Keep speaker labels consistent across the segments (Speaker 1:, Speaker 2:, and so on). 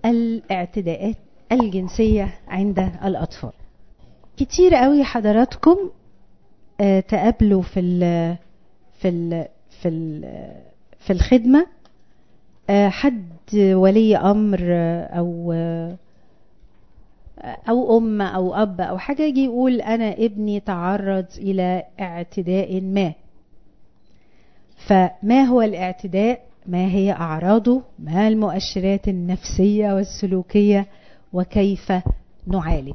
Speaker 1: الاعتداءات الجنسية عند الأطفال كتير قوي حضراتكم آه، تقابلوا في ال في ال في ال في الخدمة آه، حد ولي أمر آه، أو آه، أو أم أو أب أو حاجة يجي يقول أنا ابني تعرض إلى اعتداء ما فما هو الاعتداء ما هي أعراضه ما المؤشرات النفسية والسلوكية وكيف نعالج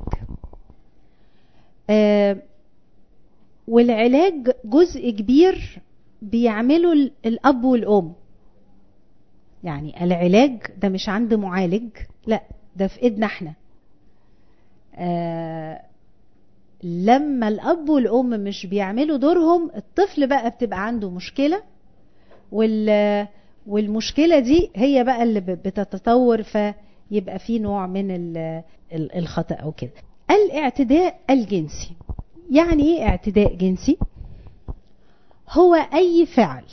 Speaker 1: آه، والعلاج جزء كبير بيعمله ال- الأب والأم يعني العلاج ده مش عند معالج لا ده في ايدنا احنا آه لما الاب والام مش بيعملوا دورهم الطفل بقى بتبقى عنده مشكله وال والمشكله دي هي بقى اللي ب- بتتطور فيبقى في نوع من ال- ال- الخطا او كده الاعتداء الجنسي يعني ايه اعتداء جنسي هو اي فعل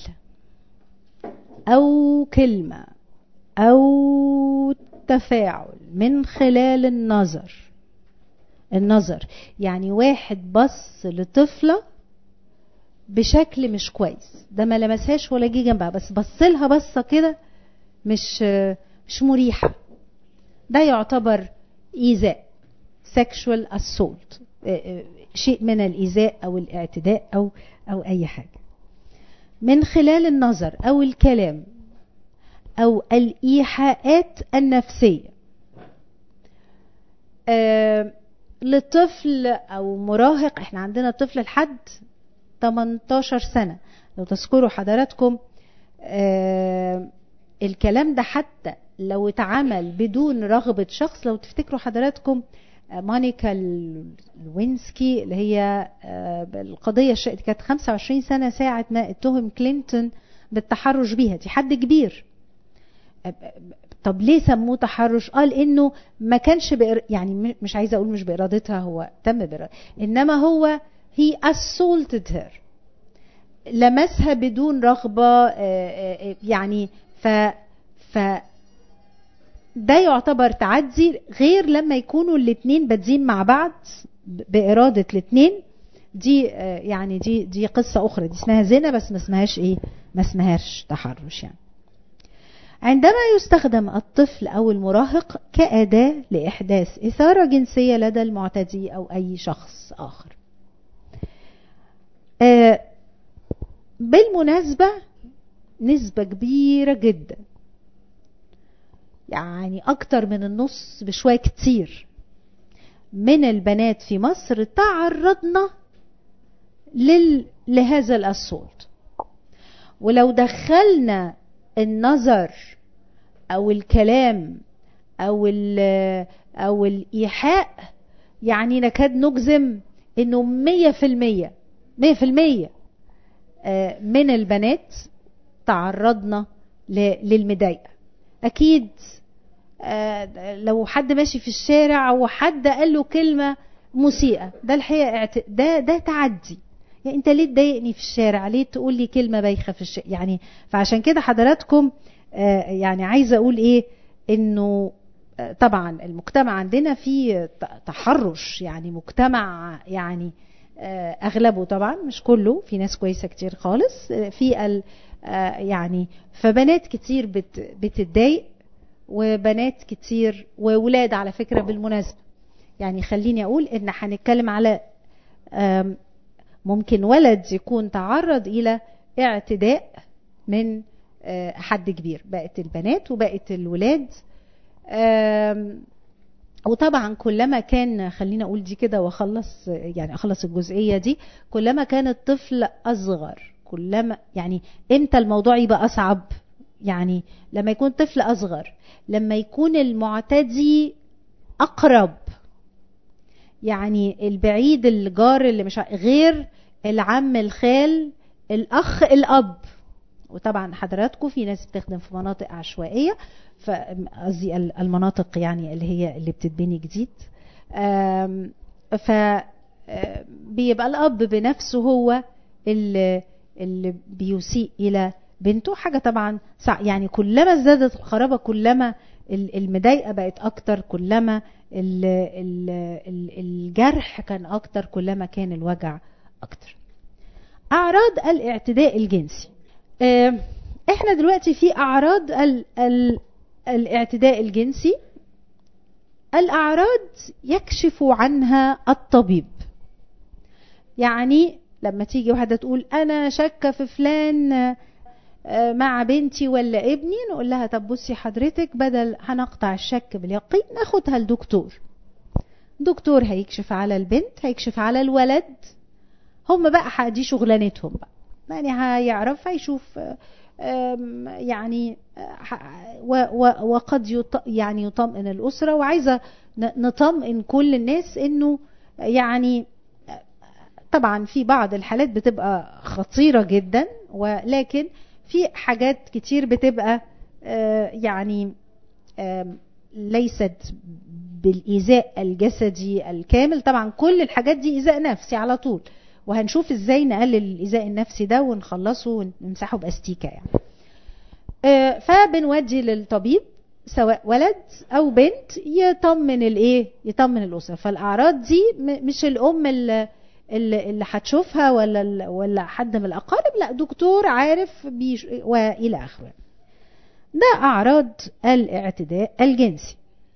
Speaker 1: او كلمه او تفاعل من خلال النظر النظر يعني واحد بص لطفله بشكل مش كويس ده ما لمسهاش ولا جه جنبها بس بص لها بصه كده مش مش مريحه ده يعتبر ايذاء sexual assault آه، آه، شيء من الايذاء او الاعتداء او او اي حاجه من خلال النظر او الكلام او الايحاءات النفسيه آه، لطفل او مراهق احنا عندنا طفل لحد 18 سنه لو تذكروا حضراتكم آه، الكلام ده حتى لو اتعمل بدون رغبة شخص لو تفتكروا حضراتكم آه، مونيكا لوينسكي اللي هي آه، القضية الش- دي كانت 25 سنة ساعة ما اتهم كلينتون بالتحرش بيها دي حد كبير طب ليه سموه تحرش قال انه ما كانش بإر... يعني م- مش عايزه اقول مش بارادتها هو تم بإرادتها انما هو he assaulted her لمسها بدون رغبه آه، آه، آه، يعني ف ف ده يعتبر تعدي غير لما يكونوا الاتنين بادين مع بعض ب- بإرادة الاتنين دي آه، يعني دي دي قصة أخرى دي اسمها زنا بس ما اسمهاش إيه ما اسمهاش تحرش يعني عندما يستخدم الطفل أو المراهق كأداة لإحداث إثارة جنسية لدى المعتدي أو أي شخص آخر آه، بالمناسبة نسبة كبيرة جدا يعني أكتر من النص بشوية كتير من البنات في مصر تعرضنا لل... لهذا الأصوات ولو دخلنا النظر أو الكلام أو ال... أو الإيحاء يعني نكاد نجزم إنه مية في المية مية في المية آه، من البنات تعرضنا ل- للمضايقة أكيد آه، لو حد ماشي في الشارع وحد قال له كلمة مسيئة ده الحقيقة اعت- ده ده تعدي يعني انت ليه تضايقني في الشارع ليه تقول لي كلمة بايخة في الشارع يعني فعشان كده حضراتكم آه، يعني عايزة اقول ايه انه آه، طبعا المجتمع عندنا فيه ت- تحرش يعني مجتمع يعني آه، اغلبه طبعا مش كله في ناس كويسه كتير خالص آه، في ال آه، يعني فبنات كتير بت بتتضايق وبنات كتير وولاد على فكره بالمناسبه يعني خليني اقول ان هنتكلم على آم، ممكن ولد يكون تعرض الى اعتداء من آه، حد كبير بقت البنات وبقت الولاد آم، وطبعا كلما كان خلينا اقول دي كده واخلص يعني اخلص الجزئيه دي كلما كان الطفل اصغر كلما يعني امتى الموضوع يبقى اصعب يعني لما يكون طفل اصغر لما يكون المعتدي اقرب يعني البعيد الجار اللي مش ع- غير العم الخال الاخ الاب وطبعا حضراتكم في ناس بتخدم في مناطق عشوائيه ف- قصدي ال- المناطق يعني اللي هي اللي بتتبني جديد آم، ف آم، بيبقى الاب بنفسه هو اللي اللي بيسيء الى بنته حاجه طبعا صع- يعني كلما ازدادت الخرابه كلما المضايقه بقت اكتر كلما الجرح كان اكتر كلما كان الوجع اكتر اعراض الاعتداء الجنسي احنا دلوقتي في اعراض ال ال الاعتداء الجنسي الاعراض يكشف عنها الطبيب يعني لما تيجي واحده تقول انا شاكه في فلان مع بنتي ولا ابني نقول لها طب بصي حضرتك بدل هنقطع الشك باليقين ناخدها لدكتور دكتور هيكشف على البنت هيكشف على الولد هم بقى دي شغلانتهم بقى يعني هيعرف هيشوف يعني وقد يعني يطمئن الأسرة وعايزة نطمئن كل الناس انه يعني طبعا في بعض الحالات بتبقى خطيرة جدا ولكن في حاجات كتير بتبقى يعني ليست بالإيذاء الجسدي الكامل طبعا كل الحاجات دي إيذاء نفسي على طول وهنشوف ازاي نقلل الإيذاء النفسي ده ونخلصه ونمسحه بأستيكة يعني فبنودي للطبيب سواء ولد او بنت يطمن الايه يطمن الاسره فالاعراض دي مش الام اللي اللي هتشوفها ولا ولا حد من الاقارب لا دكتور عارف بيش والى اخره ده اعراض الاعتداء الجنسي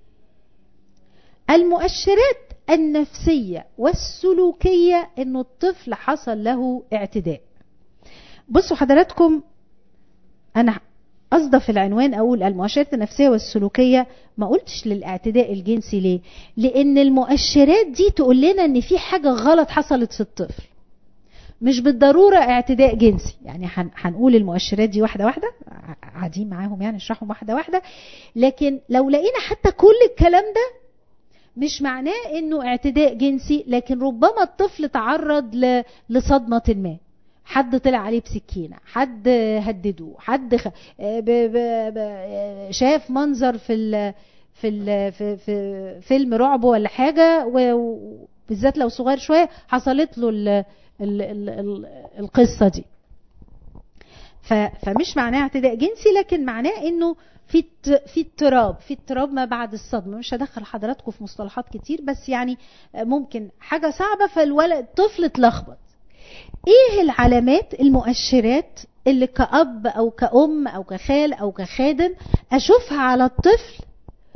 Speaker 1: المؤشرات النفسيه والسلوكيه انه الطفل حصل له اعتداء بصوا حضراتكم انا قصده في العنوان اقول المؤشرات النفسيه والسلوكيه ما قلتش للاعتداء الجنسي ليه لان المؤشرات دي تقول لنا ان في حاجه غلط حصلت في الطفل مش بالضروره اعتداء جنسي يعني هنقول المؤشرات دي واحده واحده قاعدين معاهم يعني نشرحهم واحده واحده لكن لو لقينا حتى كل الكلام ده مش معناه انه اعتداء جنسي لكن ربما الطفل تعرض لصدمه ما حد طلع عليه بسكينه حد هدده حد خ... ب... ب... ب... شاف منظر في ال... في ال... في, في فيلم رعب ولا حاجه وبالذات لو صغير شويه حصلت له ال... ال... ال... ال... القصه دي ف... فمش معناه اعتداء جنسي لكن معناه انه في في اضطراب في اضطراب ما بعد الصدمه مش هدخل حضراتكم في مصطلحات كتير بس يعني ممكن حاجه صعبه فالولد الطفل اتلخبط ايه العلامات المؤشرات اللي كأب او كأم او كخال او كخادم اشوفها على الطفل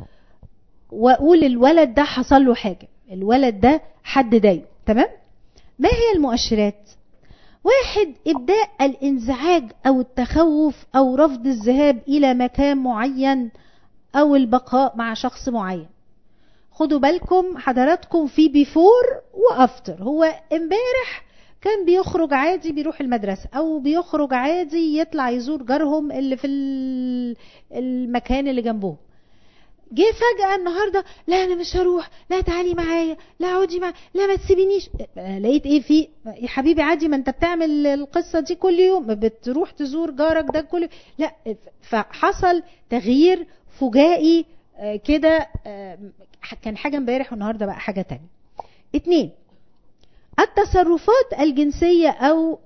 Speaker 1: واقول الولد ده حصل له حاجه الولد ده حد ضايقه تمام ما هي المؤشرات واحد ابداء الانزعاج او التخوف او رفض الذهاب الى مكان معين او البقاء مع شخص معين خدوا بالكم حضراتكم في بيفور وافتر هو امبارح كان بيخرج عادي بيروح المدرسة أو بيخرج عادي يطلع يزور جارهم اللي في المكان اللي جنبهم جه فجأة النهاردة لا أنا مش هروح لا تعالي معايا لا اقعدي معايا لا ما تسيبينيش لقيت إيه في يا حبيبي عادي ما أنت بتعمل القصة دي كل يوم بتروح تزور جارك ده كل لا فحصل تغيير فجائي كده كان حاجة امبارح والنهاردة بقى حاجة تانية اتنين التصرفات الجنسية أو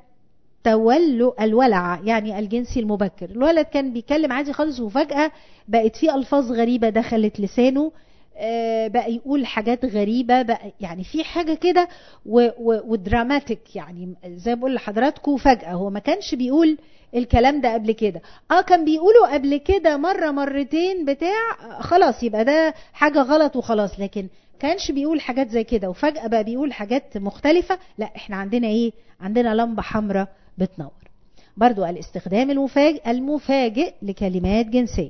Speaker 1: التولع الولع يعني الجنسي المبكر الولد كان بيتكلم عادي خالص وفجأة بقت في ألفاظ غريبة دخلت لسانه بقى يقول حاجات غريبة بقى يعني في حاجة كده ودراماتيك يعني زي ما بقول لحضراتكم فجأة هو ما كانش بيقول الكلام ده قبل كده اه كان بيقوله قبل كده مرة مرتين بتاع خلاص يبقى ده حاجة غلط وخلاص لكن كانش بيقول حاجات زي كده وفجأة بقى بيقول حاجات مختلفة لا احنا عندنا ايه عندنا لمبة حمراء بتنور برضو الاستخدام المفاجئ المفاجئ لكلمات جنسية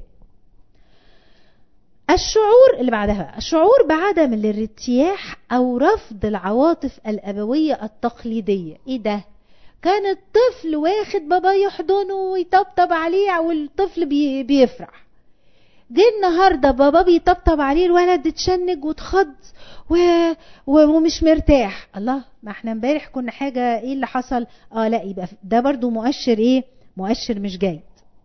Speaker 1: الشعور اللي بعدها الشعور بعدم الارتياح او رفض العواطف الابوية التقليدية ايه ده كان الطفل واخد باباه يحضنه ويطبطب عليه والطفل بي بيفرح جه النهارده بابا بيطبطب عليه الولد اتشنج واتخض و... ومش مرتاح الله ما احنا امبارح كنا حاجه ايه اللي حصل اه لا يبقى ده برضو مؤشر ايه مؤشر مش جيد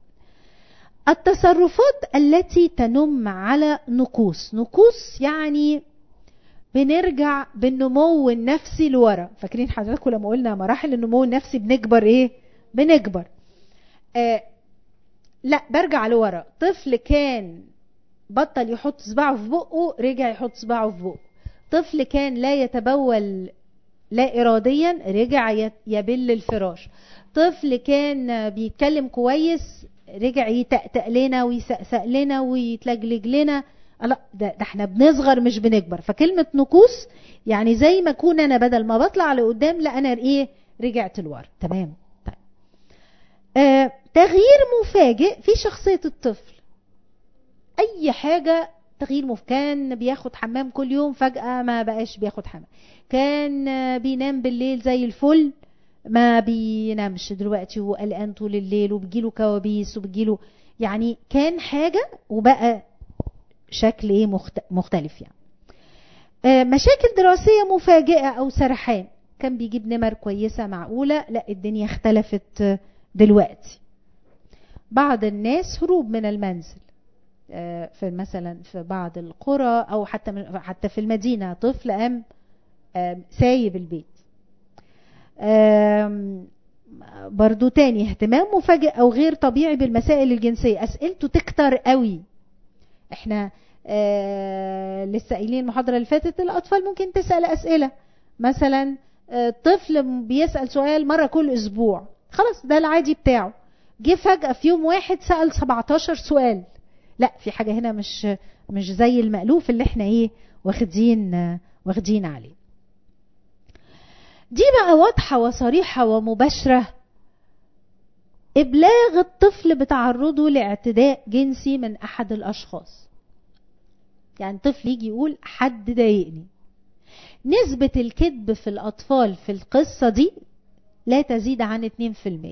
Speaker 1: التصرفات التي تنم على نقوص نقوص يعني بنرجع بالنمو النفسي لورا فاكرين حضراتكم لما قلنا مراحل النمو النفسي بنكبر ايه بنكبر آه لا برجع لورا طفل كان بطل يحط صباعه في بقه رجع يحط صباعه في بقه طفل كان لا يتبول لا إراديا رجع يبل الفراش طفل كان بيتكلم كويس رجع يتأتأ لنا ويسأسأ لنا ويتلجلج لنا لا ده, ده احنا بنصغر مش بنكبر فكلمة نكوص يعني زي ما اكون انا بدل ما بطلع لقدام لا انا ايه رجعت لورا تمام طيب آه تغيير مفاجئ في شخصية الطفل اي حاجة تغيير مف كان بياخد حمام كل يوم فجأة ما بقاش بياخد حمام كان بينام بالليل زي الفل ما بينامش دلوقتي وقلقان طول الليل وبيجيله كوابيس وبيجيله يعني كان حاجة وبقى شكل ايه مختلف يعني مشاكل دراسية مفاجئة او سرحان كان بيجيب نمر كويسة معقولة لا الدنيا اختلفت دلوقتي بعض الناس هروب من المنزل في مثلا في بعض القرى او حتى حتى في المدينه طفل قام سايب البيت برضو تاني اهتمام مفاجئ او غير طبيعي بالمسائل الجنسيه اسئلته تكتر قوي احنا آه لسه قايلين المحاضره اللي فاتت الاطفال ممكن تسال اسئله مثلا آه طفل بيسال سؤال مره كل اسبوع خلاص ده العادي بتاعه جه فجاه في يوم واحد سال 17 سؤال لا في حاجه هنا مش مش زي المألوف اللي احنا ايه واخدين واخدين عليه دي بقى واضحة وصريحة ومباشرة إبلاغ الطفل بتعرضه لاعتداء جنسي من أحد الأشخاص يعني طفل يجي يقول حد ضايقني نسبة الكذب في الأطفال في القصة دي لا تزيد عن 2%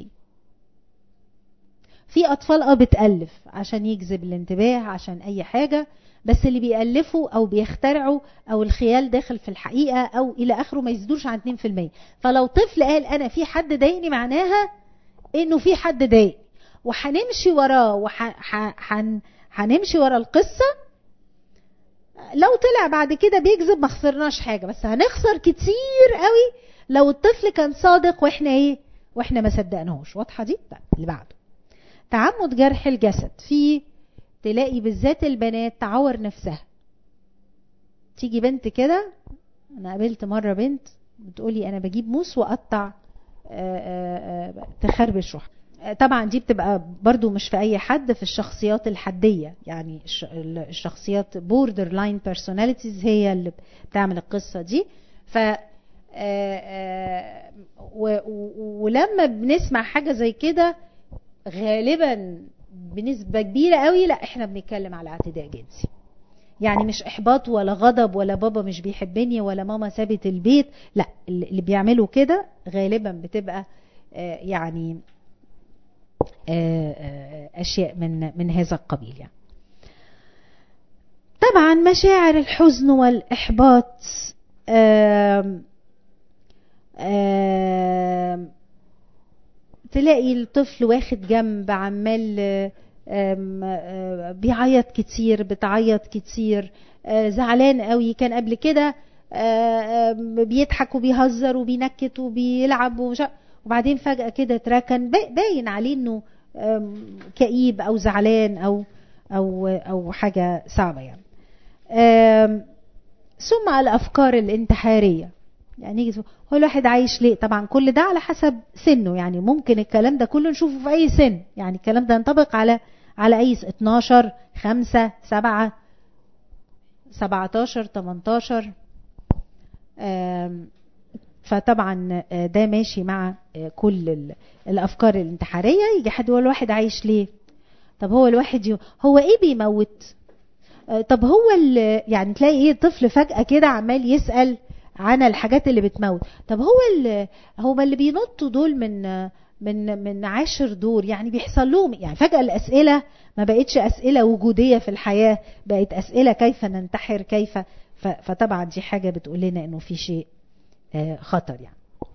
Speaker 1: في أطفال اه بتألف عشان يجذب الانتباه عشان أي حاجة بس اللي بيألفوا أو بيخترعوا أو الخيال داخل في الحقيقة أو إلى آخره ما يزيدوش عن 2% فلو طفل قال أنا في حد ضايقني معناها إنه في حد ضايقني وهنمشي وراه وهنمشي ورا القصة لو طلع بعد كده بيكذب ما خسرناش حاجة بس هنخسر كتير قوي لو الطفل كان صادق واحنا ايه واحنا ما صدقناهوش واضحة دي طيب اللي بعده تعمد جرح الجسد في تلاقي بالذات البنات تعور نفسها تيجي بنت كده انا قابلت مره بنت بتقولي انا بجيب موس واقطع تخربش روحها طبعا دي بتبقى برضو مش في اي حد في الشخصيات الحديه يعني الشخصيات بوردر لاين بيرسوناليتيز هي اللي بتعمل القصه دي ف ولما بنسمع حاجه زي كده غالبا بنسبة كبيرة قوي لا احنا بنتكلم على اعتداء جنسي يعني مش احباط ولا غضب ولا بابا مش بيحبني ولا ماما سابت البيت لا اللي بيعملوا كده غالبا بتبقى آه يعني آه آه اشياء من من هذا القبيل يعني طبعا مشاعر الحزن والاحباط آم آم تلاقي الطفل واخد جنب عمال بيعيط كتير بتعيط كتير زعلان قوي كان قبل كده بيضحك وبيهزر وبينكت وبيلعب ومش وبعدين فجأة كده اتركن باين عليه انه كئيب او زعلان او او او حاجة صعبة يعني ثم الافكار الانتحاريه يعني يجي هو الواحد عايش ليه طبعا كل ده على حسب سنه يعني ممكن الكلام ده كله نشوفه في اي سن يعني الكلام ده ينطبق على على اي 12 5 7 17 18 فطبعا ده ماشي مع كل الافكار الانتحاريه يجي حد يقول الواحد عايش ليه طب هو الواحد يو هو ايه بيموت طب هو يعني تلاقي ايه طفل فجاه كده عمال يسال عن الحاجات اللي بتموت طب هو اللي هما اللي بينطوا دول من من من عاشر دور يعني بيحصل لهم يعني فجأة الأسئلة ما بقتش أسئلة وجودية في الحياة بقت أسئلة كيف ننتحر كيف فطبعا دي حاجة بتقول لنا إنه في شيء خطر يعني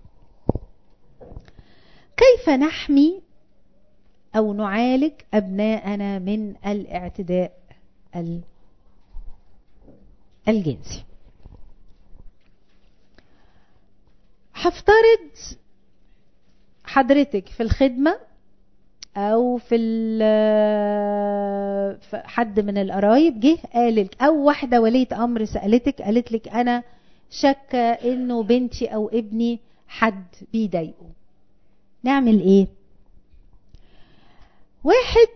Speaker 1: كيف نحمي أو نعالج أبناءنا من الاعتداء الجنسي هفترض حضرتك في الخدمة او في ال- في حد من القرايب جه قالك او واحده وليه امر سالتك قالت لك انا شاكه انه بنتي او ابني حد بيضايقه نعمل ايه واحد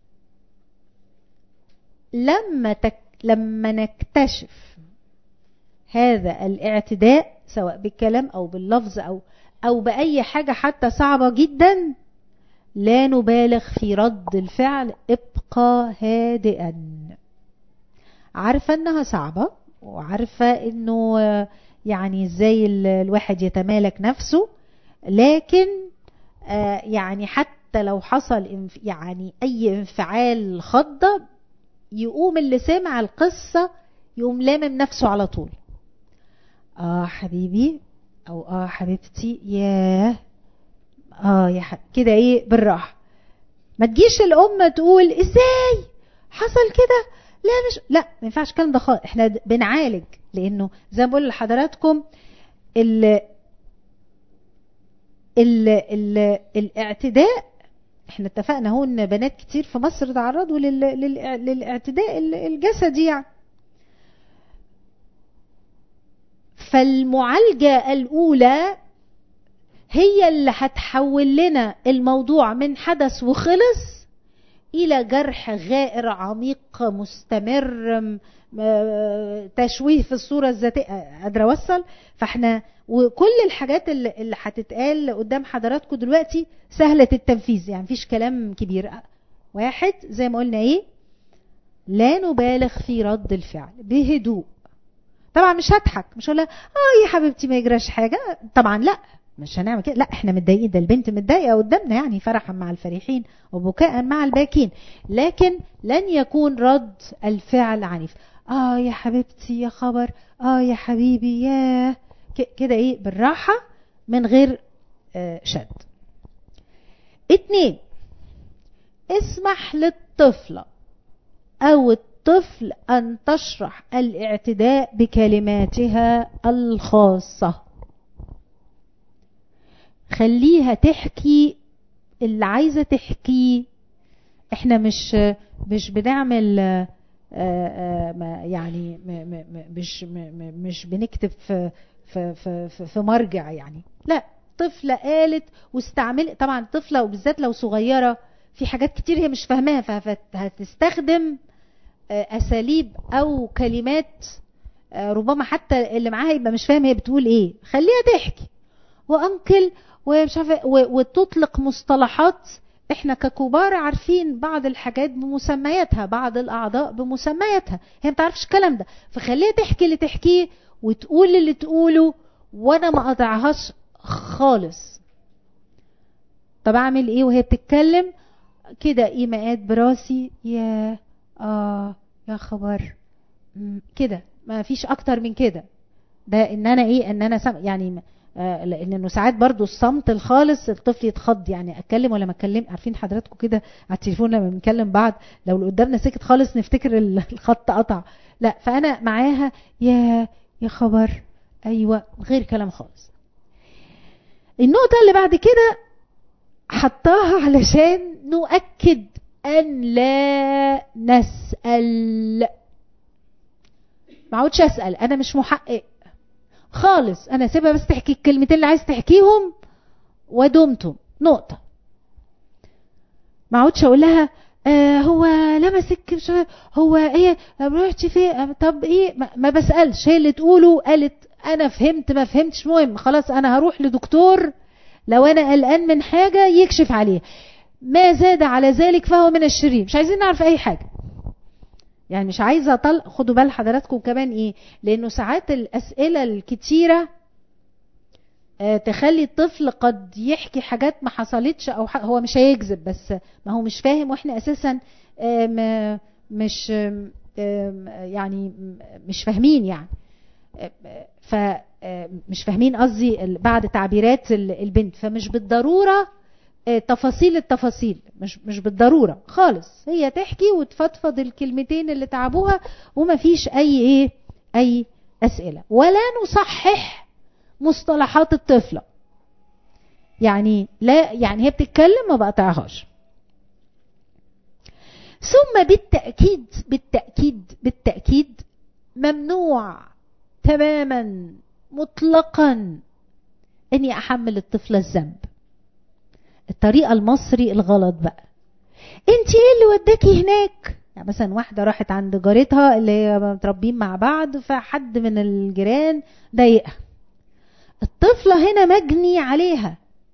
Speaker 1: لما تك لما نكتشف هذا الاعتداء سواء بالكلام او باللفظ او او باي حاجه حتى صعبه جدا لا نبالغ في رد الفعل ابقى هادئا عارفه انها صعبه وعارفه انه آه، يعني ازاي ال- الواحد يتمالك نفسه لكن آه، يعني حتى لو حصل انف- يعني اي انفعال خضه يقوم اللي سمع القصه يقوم لامم نفسه على طول اه حبيبي او اه حبيبتي ياه اه يا ح... كده ايه بالراحه ما تجيش الام تقول ازاي حصل كده لا مش لا ما ينفعش الكلام ده خالص احنا د- بنعالج لانه زي ما بقول لحضراتكم ال ال ال الاعتداء احنا اتفقنا اهو ان بنات كتير في مصر تعرضوا لل... لل... للاعتداء ال- الجسدي يعني فالمعالجة الأولى هي اللي هتحول لنا الموضوع من حدث وخلص إلى جرح غائر عميق مستمر م- م- تشويه في الصورة الذاتية قادرة أوصل فاحنا وكل الحاجات اللي اللي هتتقال قدام حضراتكم دلوقتي سهلة التنفيذ يعني مفيش كلام كبير واحد زي ما قلنا ايه لا نبالغ في رد الفعل بهدوء طبعا مش هضحك مش هقول لها اه يا حبيبتي ما يجراش حاجه طبعا لا مش هنعمل كده لا احنا متضايقين ده البنت متضايقه قدامنا يعني فرحا مع الفرحين وبكاء مع الباكين لكن لن يكون رد الفعل عنيف اه يا حبيبتي يا خبر اه يا حبيبي ياه ك- كده ايه بالراحه من غير آه شد اتنين اسمح للطفله أو الطفل أن تشرح الاعتداء بكلماتها الخاصة خليها تحكي اللي عايزة تحكيه احنا مش مش بنعمل آه، آه، ما- يعني م- م- م- مش م- م- مش بنكتب في في في في- في مرجع يعني لا طفلة قالت واستعملت طبعا طفلة وبالذات لو صغيرة في حاجات كتير هي مش فاهماها فهتستخدم آه، اساليب او كلمات آه، ربما حتى اللي معاها يبقى مش فاهم هي بتقول ايه خليها تحكي وانكل ومش عارفه و- وتطلق مصطلحات احنا ككبار عارفين بعض الحاجات بمسمياتها بعض الاعضاء بمسمياتها هي ما تعرفش الكلام ده فخليها تحكي اللي تحكيه وتقول اللي تقوله وانا ما قطعهاش خالص طب اعمل ايه وهي بتتكلم كده ايماءات براسي يا اه يا خبر مم، كده ما فيش اكتر من كده ده ان انا ايه ان انا سم يعني م- آه لان انه ساعات برضو الصمت الخالص الطفل يتخض يعني اتكلم ولا ما اتكلم عارفين حضراتكم كده على التليفون لما بنكلم بعض لو اللي قدامنا سكت خالص نفتكر ال- الخط قطع لا فانا معاها يا يا خبر ايوه غير كلام خالص النقطه اللي بعد كده حطاها علشان نؤكد ان لا نسال ما عودش اسال انا مش محقق خالص انا سيبها بس تحكي الكلمتين اللي عايز تحكيهم ودمتم نقطه ما عودش اقول لها آه هو لمسك مش عارف- هو ايه رحتي فين طب ايه ما, ما بسالش هي اللي تقوله قالت انا فهمت ما فهمتش مهم خلاص انا هروح لدكتور لو انا قلقان من حاجه يكشف عليها ما زاد على ذلك فهو من الشرير مش عايزين نعرف اي حاجه يعني مش عايزه اطلق خدوا بال حضراتكم كمان ايه لانه ساعات الاسئله الكتيره آه، تخلي الطفل قد يحكي حاجات ما حصلتش او ح- هو مش هيكذب بس ما هو مش فاهم واحنا اساسا آم، مش آم، آم، يعني م- مش فاهمين يعني فمش فاهمين قصدي ال- بعض تعبيرات ال- البنت فمش بالضروره آه، تفاصيل التفاصيل مش مش بالضروره خالص هي تحكي وتفضفض الكلمتين اللي تعبوها وما فيش اي ايه اي اسئله ولا نصحح مصطلحات الطفله يعني لا يعني هي بتتكلم ما بقطعهاش ثم بالتأكيد بالتأكيد بالتأكيد ممنوع تماما مطلقا اني احمل الطفل الذنب الطريقة المصري الغلط بقى انت ايه اللي وداكي هناك يعني مثلا واحدة راحت عند جارتها اللي متربين مع بعض فحد من الجيران ضايقها الطفلة هنا مجني عليها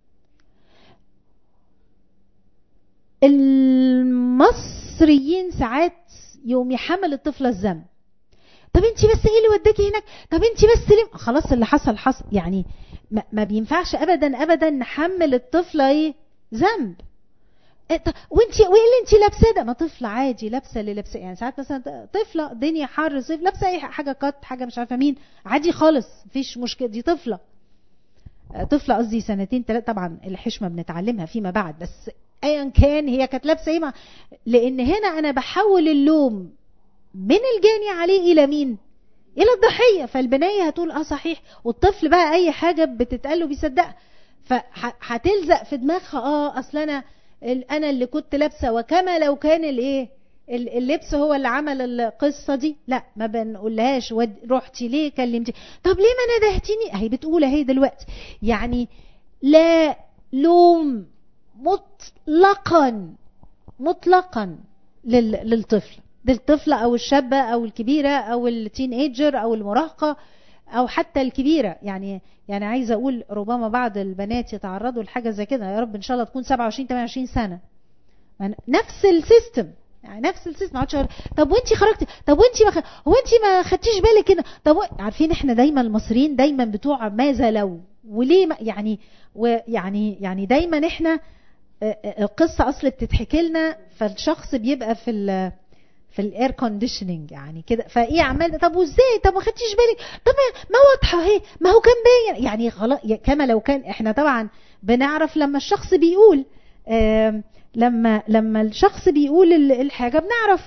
Speaker 1: المصريين ساعات يوم يحمل الطفلة الذنب طب انت بس ايه اللي وداكي هناك طب انت بس ليه خلاص اللي حصل حصل يعني ما, ما بينفعش ابدا ابدا نحمل الطفله ايه ذنب وانت وايه اللي انت لابساه ده ما طفله عادي لابسه اللي لابسه يعني ساعات مثلا طفله الدنيا حر صيف لابسه اي حاجه كات حاجه مش عارفه مين عادي خالص مفيش مشكله دي طفله طفله قصدي سنتين ثلاثه طبعا الحشمه بنتعلمها فيما بعد بس ايا كان هي كانت لابسه ايه لان هنا انا بحول اللوم من الجاني عليه الى مين الى الضحيه فالبنايه هتقول اه صحيح والطفل بقى اي حاجه بتتقال له بيصدقها فهتلزق في دماغها اه اصل انا انا اللي كنت لابسه وكما لو كان الايه اللبس هو اللي عمل القصه دي لا ما بنقولهاش رحتي ليه كلمتي طب ليه ما ندهتيني اهي بتقول اهي دلوقتي يعني لا لوم مطلقا مطلقا للطفل للطفلة أو الشابة أو الكبيرة أو التين ايجر أو المراهقة أو حتى الكبيرة يعني يعني عايزة أقول ربما بعض البنات يتعرضوا لحاجة زي كده يا رب إن شاء الله تكون 27 28 سنة نفس السيستم يعني نفس السيستم ما طب وانت خرجتي طب وانت ما خ... هو انت ما خدتيش بالك كده طب و... عارفين احنا دايما المصريين دايما بتوع ماذا لو وليه ما... يعني ويعني يعني دايما احنا القصه اصل بتتحكي لنا فالشخص بيبقى في ال... في الاير كونديشننج يعني كده فايه عمال طب وازاي طب ما خدتيش بالك طب ما واضحه اهي ما هو كان باين يعني خلاص كما لو كان احنا طبعا بنعرف لما الشخص بيقول آه لما لما الشخص بيقول الحاجه بنعرف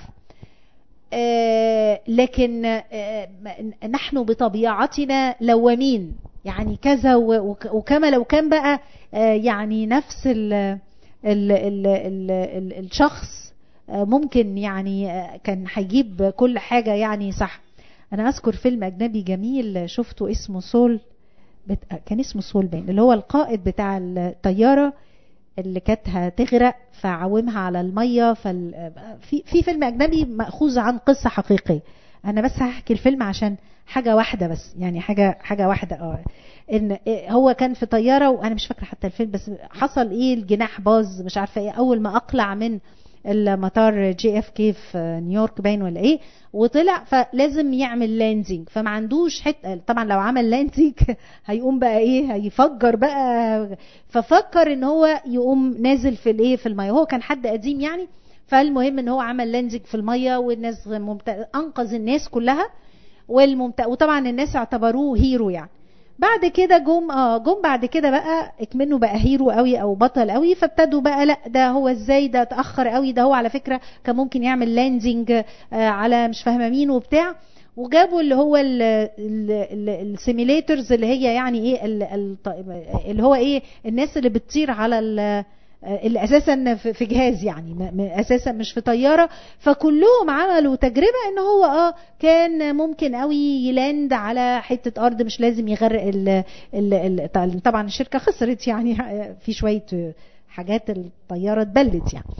Speaker 1: آه لكن آه نحن بطبيعتنا لوامين يعني كذا وكما لو كان بقى يعني نفس ال ال ال ال ال الشخص ممكن يعني كان هيجيب كل حاجة يعني صح أنا أذكر فيلم أجنبي جميل شفته اسمه سول بت... كان اسمه سول باين اللي هو القائد بتاع الطيارة اللي كانت هتغرق فعومها على المية فال... في في فيلم أجنبي مأخوذ عن قصة حقيقية أنا بس هحكي الفيلم عشان حاجة واحدة بس يعني حاجة حاجة واحدة اه ان هو كان في طيارة وانا مش فاكرة حتى الفيلم بس حصل ايه الجناح باظ مش عارفة ايه اول ما اقلع من المطار جي اف كي في نيويورك باين ولا ايه وطلع فلازم يعمل لاندنج فما عندوش حته طبعا لو عمل لاندنج هيقوم بقى ايه هيفجر بقى ففكر ان هو يقوم نازل في الايه في الميه هو كان حد قديم يعني فالمهم ان هو عمل لاندنج في الميه والناس ممت... انقذ الناس كلها والممت... وطبعا الناس اعتبروه هيرو يعني بعد كده جم اه جم بعد كده بقى اكمنه بقى هيرو قوي او بطل قوي فابتدوا بقى لا ده هو ازاي ده اتاخر قوي ده هو على فكره كان ممكن يعمل لاندنج آه على مش فاهمه مين وبتاع وجابوا اللي هو السيميليترز اللي هي يعني ايه اللي هو ايه الناس اللي بتطير على اللي اساسا في جهاز يعني اساسا مش في طياره فكلهم عملوا تجربه ان هو اه كان ممكن قوي يلاند على حته ارض مش لازم يغرق ال ال ال طبعا الشركه خسرت يعني في شويه حاجات الطياره اتبلت يعني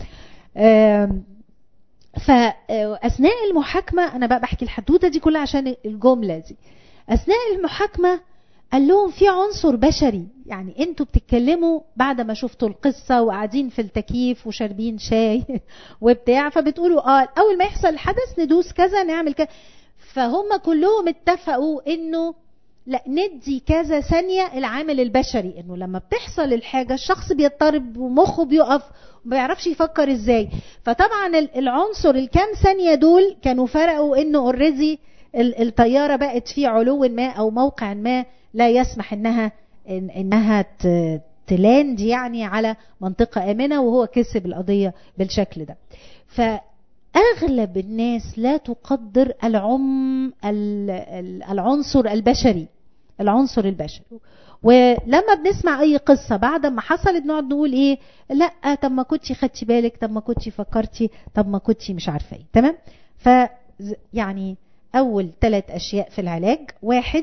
Speaker 1: فاثناء المحاكمه انا بقى بحكي الحدوته دي كلها عشان الجمله دي اثناء المحاكمه قال لهم في عنصر بشري يعني انتوا بتتكلموا بعد ما شفتوا القصة وقاعدين في التكييف وشاربين شاي وبتاع فبتقولوا اه اول ما يحصل الحدث ندوس كذا نعمل كذا فهم كلهم اتفقوا انه لا ندي كذا ثانية العامل البشري انه لما بتحصل الحاجة الشخص بيضطرب ومخه بيقف وما بيعرفش يفكر ازاي فطبعا العنصر الكام ثانية دول كانوا فرقوا انه اوريدي الطيارة بقت في علو ما او موقع ما لا يسمح انها إن انها تلاند يعني على منطقة آمنة وهو كسب القضية بالشكل ده فأغلب الناس لا تقدر العم العنصر البشري العنصر البشري ولما بنسمع اي قصه بعد ما حصلت نقعد نقول ايه لا طب ما كنتي خدتي بالك طب ما كنتي فكرتي طب ما كنتي مش عارفه ايه تمام ف يعني اول ثلاث اشياء في العلاج واحد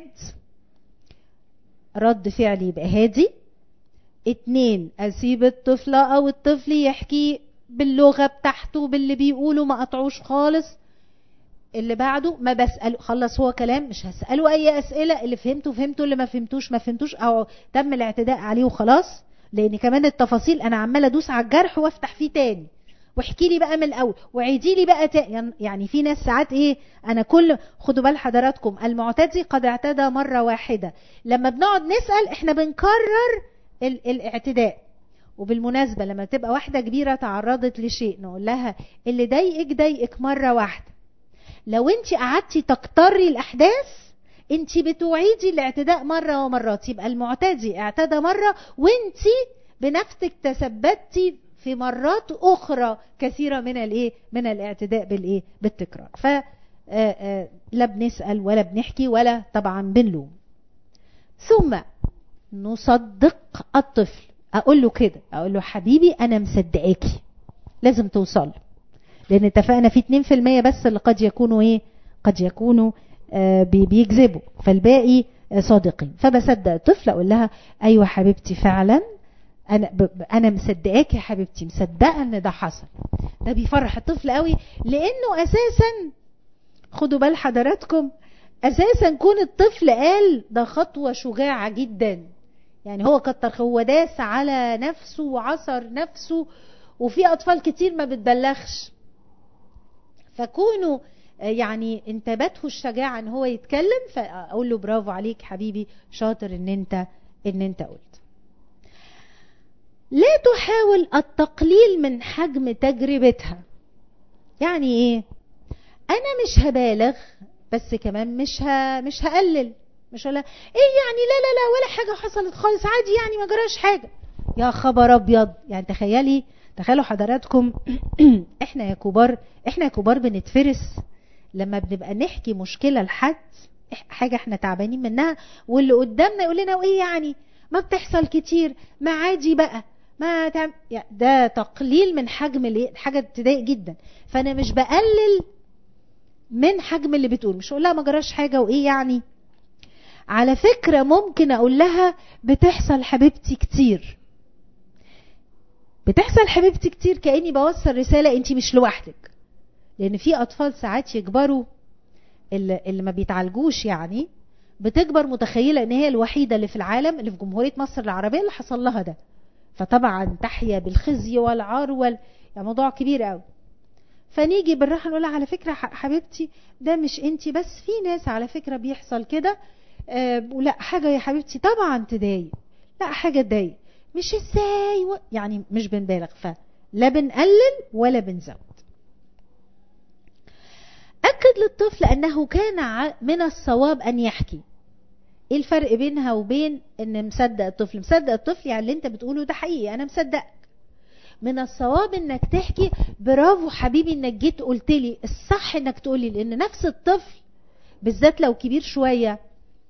Speaker 1: رد فعلي يبقى هادي اتنين اسيب الطفل او الطفل يحكي باللغه بتاعته باللي بيقوله ما قطعوش خالص اللي بعده ما بسأله خلص هو كلام مش هسأله أي أسئلة اللي فهمته فهمته اللي ما فهمتوش ما فهمتوش أو تم الاعتداء عليه وخلاص لأن كمان التفاصيل أنا عمالة أدوس على الجرح وأفتح فيه تاني واحكي لي بقى من الأول وعيدي لي بقى تاني يعني في ناس ساعات إيه أنا كل خدوا بال حضراتكم المعتدي قد اعتدى مرة واحدة لما بنقعد نسأل إحنا بنكرر ال الاعتداء وبالمناسبة لما تبقى واحدة كبيرة تعرضت لشيء نقول لها اللي ضايقك ضايقك مرة واحدة لو انت قعدتي تكتري الاحداث انت بتعيدي الاعتداء مره ومرات يبقى المعتدي اعتدى مره وانت بنفسك تثبتي في مرات اخرى كثيره من الايه من الاعتداء بالايه بالتكرار ف لا بنسال ولا بنحكي ولا طبعا بنلوم ثم نصدق الطفل اقول له كده اقول له حبيبي انا مصدقاكي لازم توصل لان اتفقنا في 2% بس اللي قد يكونوا ايه قد يكونوا آه بيكذبوا فالباقي آه صادقين فبصدق الطفل اقول لها ايوه حبيبتي فعلا انا ب... انا مصدقاك يا حبيبتي مصدقه ان ده حصل ده بيفرح الطفل قوي لانه اساسا خدوا بال حضراتكم اساسا كون الطفل قال ده خطوه شجاعه جدا يعني هو كتر هو داس على نفسه وعصر نفسه وفي اطفال كتير ما بتبلغش فكونوا يعني انتابته الشجاعة ان هو يتكلم فاقول له برافو عليك حبيبي شاطر ان انت ان انت قلت لا تحاول التقليل من حجم تجربتها يعني ايه انا مش هبالغ بس كمان مش ه... مش هقلل مش هقول ايه يعني لا لا لا ولا حاجه حصلت خالص عادي يعني ما جراش حاجه يا خبر ابيض يعني تخيلي تخيلوا حضراتكم احنا يا كبار احنا يا كبار بنتفرس لما بنبقى نحكي مشكله لحد حاجه احنا تعبانين منها واللي قدامنا يقول لنا وايه يعني ما بتحصل كتير ما عادي بقى ما تعم... يعني ده تقليل من حجم اللي حاجه تضايق جدا فانا مش بقلل من حجم اللي بتقول مش اقول لها ما جراش حاجه وايه يعني على فكره ممكن اقول لها بتحصل حبيبتي كتير بتحصل حبيبتي كتير كاني بوصل رساله انت مش لوحدك لان في اطفال ساعات يكبروا اللي, اللي ما بيتعالجوش يعني بتكبر متخيله ان هي الوحيده اللي في العالم اللي في جمهوريه مصر العربيه اللي حصل لها ده فطبعا تحيا بالخزي والعار وال يعني موضوع كبير قوي فنيجي بالراحه نقول على فكره حبيبتي ده مش انت بس في ناس على فكره بيحصل كده آه ولا حاجه يا حبيبتي طبعا تضايق لا حاجه تضايق مش ازاي و... يعني مش بنبالغ فلا بنقلل ولا بنزود أكد للطفل أنه كان من الصواب أن يحكي ايه الفرق بينها وبين ان مصدق الطفل مصدق الطفل يعني اللي انت بتقوله ده حقيقي انا مصدقك من الصواب انك تحكي برافو حبيبي انك جيت قلت لي الصح انك تقولي لان نفس الطفل بالذات لو كبير شويه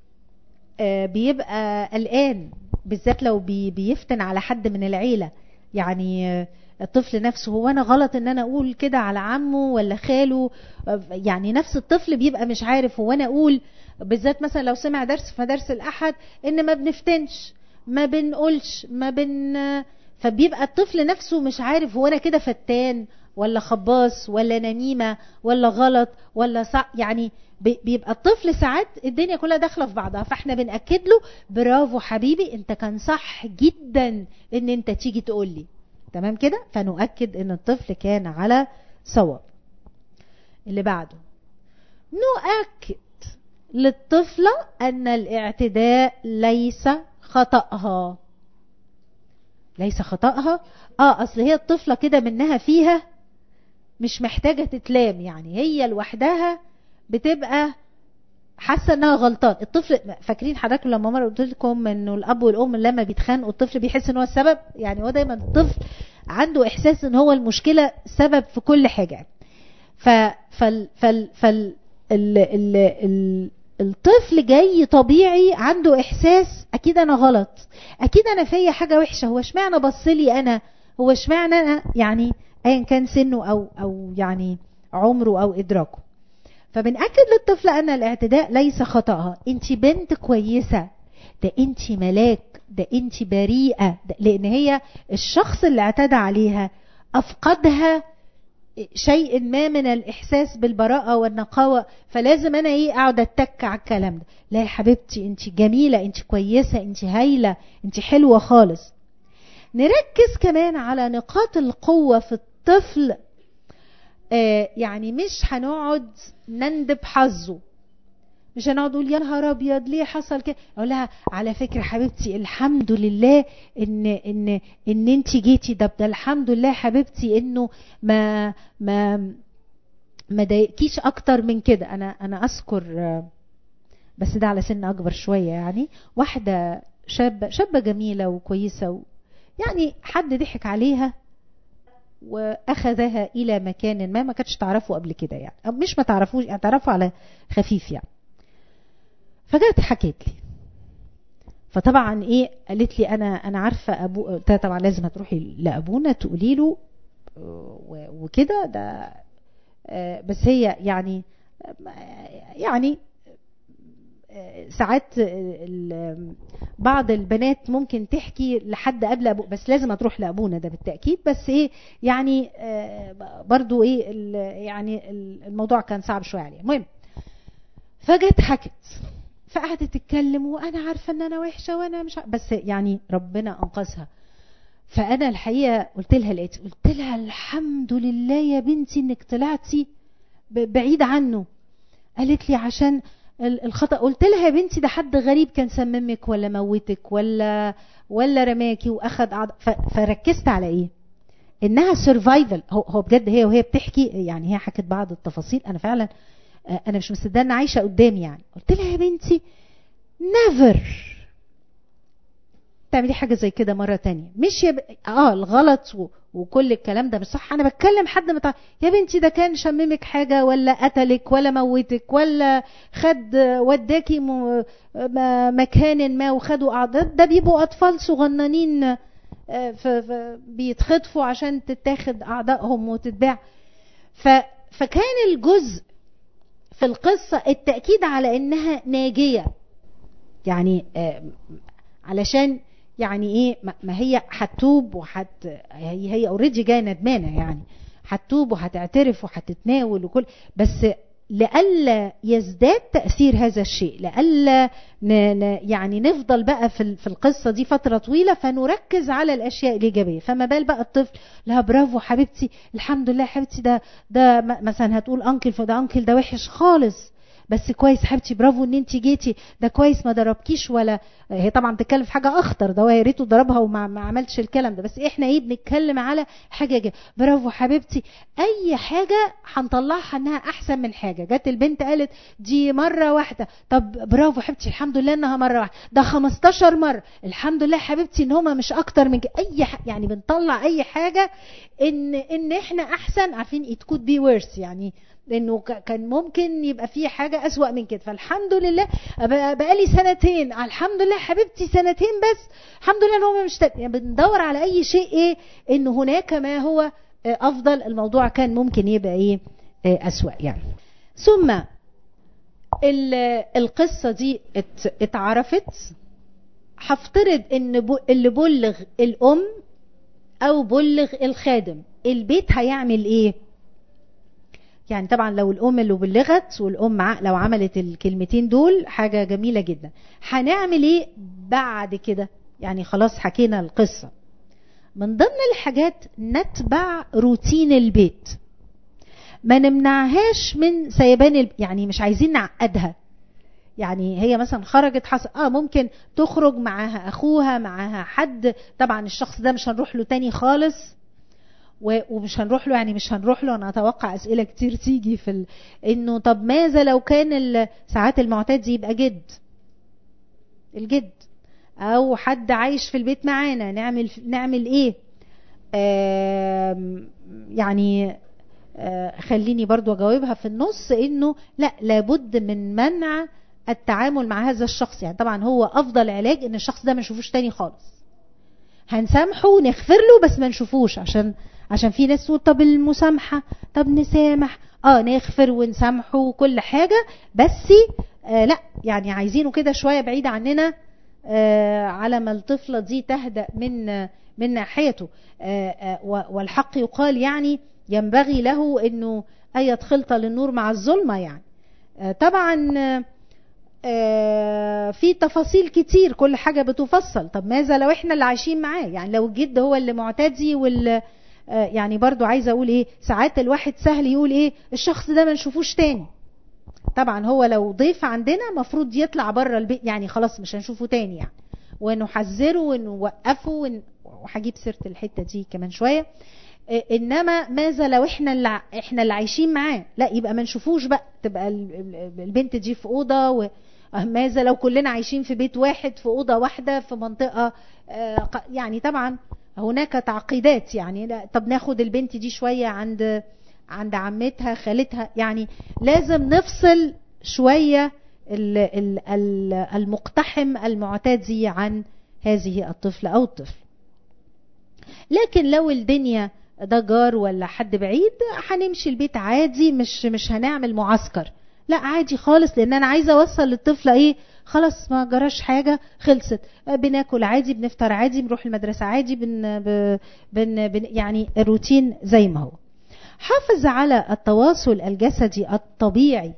Speaker 1: بيبقى قلقان بالذات لو بيفتن على حد من العيله يعني الطفل نفسه هو انا غلط ان انا اقول كده على عمه ولا خاله يعني نفس الطفل بيبقى مش عارف هو انا اقول بالذات مثلا لو سمع درس في مدارس الاحد ان ما بنفتنش ما بنقولش ما بن فبيبقى الطفل نفسه مش عارف هو انا كده فتان ولا خباص ولا نميمه ولا غلط ولا صع يعني بيبقى الطفل ساعات الدنيا كلها داخله في بعضها فاحنا بناكد له برافو حبيبي انت كان صح جدا ان انت تيجي تقول لي تمام كده فنؤكد ان الطفل كان على صواب اللي بعده نؤكد للطفلة أن الاعتداء ليس خطأها ليس خطأها اه اصل هي الطفلة كده منها فيها مش محتاجة تتلام يعني هي لوحدها بتبقى حاسه انها غلطان الطفل فاكرين حضراتكم لما مره قلت لكم انه الاب والام لما بيتخانقوا الطفل بيحس ان هو السبب يعني هو دايما الطفل عنده احساس ان هو المشكله سبب في كل حاجه ف فال فال فال ال ال ال الطفل جاي طبيعي عنده احساس اكيد انا غلط اكيد انا فيا حاجه وحشه هو اشمعنى بصلي انا هو اشمعنى انا يعني ايا كان سنه او او يعني عمره او ادراكه فبنأكد للطفل ان الاعتداء ليس خطأها انت بنت كويسه ده انت ملاك ده انت بريئه ده لان هي الشخص اللي اعتدى عليها افقدها شيء ما من الاحساس بالبراءه والنقاوه فلازم انا ايه اقعد اتك على الكلام ده لا يا حبيبتي انت جميله انت كويسه انت هايله انت حلوه خالص نركز كمان على نقاط القوه في الطفل آه يعني مش هنقعد نندب حظه مش هنقعد نقول يا نهار ابيض ليه حصل كده اقول لها على فكره حبيبتي الحمد لله ان ان ان انت جيتي ده ده الحمد لله حبيبتي انه ما ما ما ضايقكيش اكتر من كده انا انا اذكر بس ده على سن اكبر شويه يعني واحده شابه شابه جميله وكويسه و يعني حد ضحك عليها واخذها الى مكان ما ما كانتش تعرفه قبل كده يعني أو مش ما تعرفوش يعني تعرفوا على خفيف يعني فجت حكيت لي فطبعا ايه قالت لي انا انا عارفه ابو قلت طبعا لازم هتروحي لابونا تقولي له وكده ده بس هي يعني يعني ساعات بعض البنات ممكن تحكي لحد قبل أبو بس لازم هتروح لابونا ده بالتاكيد بس ايه يعني برضو ايه يعني الموضوع كان صعب شويه عليها المهم فجت حكت فقعدت تتكلم وانا عارفه ان انا وحشه وانا مش عارفة بس يعني ربنا انقذها فانا الحقيقه قلت لها لقيت قلت لها الحمد لله يا بنتي انك طلعتي بعيد عنه قالت لي عشان الخطا قلت لها يا بنتي ده حد غريب كان سممك ولا موتك ولا ولا رماكي واخد عض... فركزت على ايه انها سرفايفل هو هو بجد هي وهي بتحكي يعني هي حكت بعض التفاصيل انا فعلا انا مش مصدقه ان عايشه قدامي يعني قلت لها يا بنتي نيفر تعملي حاجه زي كده مره تانية مش يب... اه الغلط و... وكل الكلام ده مش صح انا بتكلم حد متع... يا بنتي ده كان شممك حاجه ولا قتلك ولا موتك ولا خد وداكي م... مكان ما وخدوا اعضاء ده بيبقوا اطفال صغننين ف... ف... بيتخطفوا عشان تتاخد اعضائهم وتتباع ف... فكان الجزء في القصة التأكيد على إنها ناجية يعني آه علشان يعني إيه ما هي هتتوب وحت هي هي اوريدي جاية ندمانة يعني هتتوب وهتعترف وهتتناول وكل بس لئلا يزداد تأثير هذا الشيء لئلا يعني نفضل بقى في في القصة دي فترة طويلة فنركز على الأشياء الإيجابية فما بال بقى الطفل لا برافو حبيبتي الحمد لله حبيبتي ده ده مثلا هتقول أنكل فده أنكل ده وحش خالص بس كويس حبيبتي برافو ان انت جيتي ده كويس ما ضربكيش ولا هي طبعا بتتكلم في حاجه اخطر ده يا ريته ضربها وما ما عملتش الكلام ده بس احنا ايه بنتكلم على حاجه جاي. برافو حبيبتي اي حاجه هنطلعها انها احسن من حاجه جت البنت قالت دي مره واحده طب برافو حبيبتي الحمد لله انها مره واحده ده 15 مره الحمد لله حبيبتي ان هما مش اكتر من كده اي ح... يعني بنطلع اي حاجه ان ان احنا احسن عارفين it could be worse يعني لانه كان ممكن يبقى في حاجه اسوا من كده فالحمد لله بقالي سنتين الحمد لله حبيبتي سنتين بس الحمد لله ان هم مش يعني بندور على اي شيء ايه ان هناك ما هو افضل الموضوع كان ممكن يبقى ايه اسوا يعني ثم القصه دي اتعرفت هفترض ان اللي بلغ الام او بلغ الخادم البيت هيعمل ايه يعني طبعا لو الام اللي بلغت والام لو عملت الكلمتين دول حاجه جميله جدا هنعمل ايه بعد كده يعني خلاص حكينا القصه من ضمن الحاجات نتبع روتين البيت ما نمنعهاش من سيبان الب... يعني مش عايزين نعقدها يعني هي مثلا خرجت حصل اه ممكن تخرج معاها اخوها معاها حد طبعا الشخص ده مش هنروح له تاني خالص ومش هنروح له يعني مش هنروح له انا اتوقع اسئله كتير تيجي في ال... انه طب ماذا لو كان ساعات المعتاد يبقى جد الجد او حد عايش في البيت معانا نعمل نعمل ايه آه يعني آه خليني برضو اجاوبها في النص انه لا لابد من منع التعامل مع هذا الشخص يعني طبعا هو افضل علاج ان الشخص ده ما نشوفوش تاني خالص هنسامحه ونغفر له بس ما نشوفوش عشان عشان في ناس تقول طب المسامحه طب نسامح اه نغفر ونسامحه وكل حاجه بس آه لا يعني عايزينه كده شويه بعيد عننا آه على ما الطفله دي تهدأ من من ناحيته آه آه والحق يقال يعني ينبغي له انه اية خلطه للنور مع الظلمه يعني آه طبعا آه في تفاصيل كتير كل حاجه بتفصل طب ماذا لو احنا اللي عايشين معاه يعني لو الجد هو اللي معتدي وال يعني برضو عايزه اقول ايه ساعات الواحد سهل يقول ايه الشخص ده ما نشوفوش تاني طبعا هو لو ضيف عندنا مفروض يطلع بره البيت يعني خلاص مش هنشوفه تاني يعني ونحذره ونوقفه وهجيب سيره الحته دي كمان شويه انما ماذا لو احنا اللي احنا اللي عايشين معاه لا يبقى ما نشوفوش بقى تبقى البنت دي في اوضه و ماذا لو كلنا عايشين في بيت واحد في اوضه واحده في منطقه يعني طبعا هناك تعقيدات يعني لا طب ناخد البنت دي شويه عند عند عمتها خالتها يعني لازم نفصل شويه المقتحم المعتدي عن هذه الطفله او الطفل لكن لو الدنيا ده جار ولا حد بعيد هنمشي البيت عادي مش مش هنعمل معسكر لا عادي خالص لان انا عايزه اوصل للطفله ايه خلاص ما جراش حاجه خلصت بناكل عادي بنفطر عادي بنروح المدرسه عادي بن, بن, بن يعني الروتين زي ما هو حافظ على التواصل الجسدي الطبيعي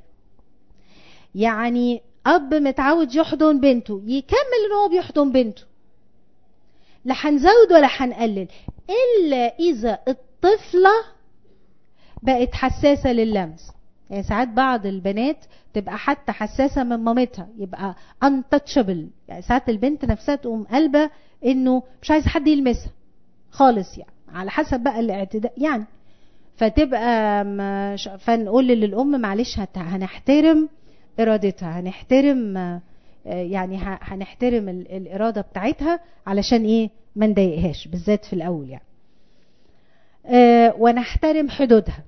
Speaker 1: يعني اب متعود يحضن بنته يكمل ان هو بيحضن بنته لا هنزود ولا هنقلل الا اذا الطفله بقت حساسه لللمس يعني ساعات بعض البنات تبقى حتى حساسه من مامتها يبقى untouchable يعني ساعات البنت نفسها تقوم قلبه انه مش عايز حد يلمسها خالص يعني على حسب بقى الاعتداء يعني فتبقى مش فنقول للام معلش هنحترم ارادتها هنحترم يعني هنحترم الاراده بتاعتها علشان ايه ما نضايقهاش بالذات في الاول يعني أه ونحترم حدودها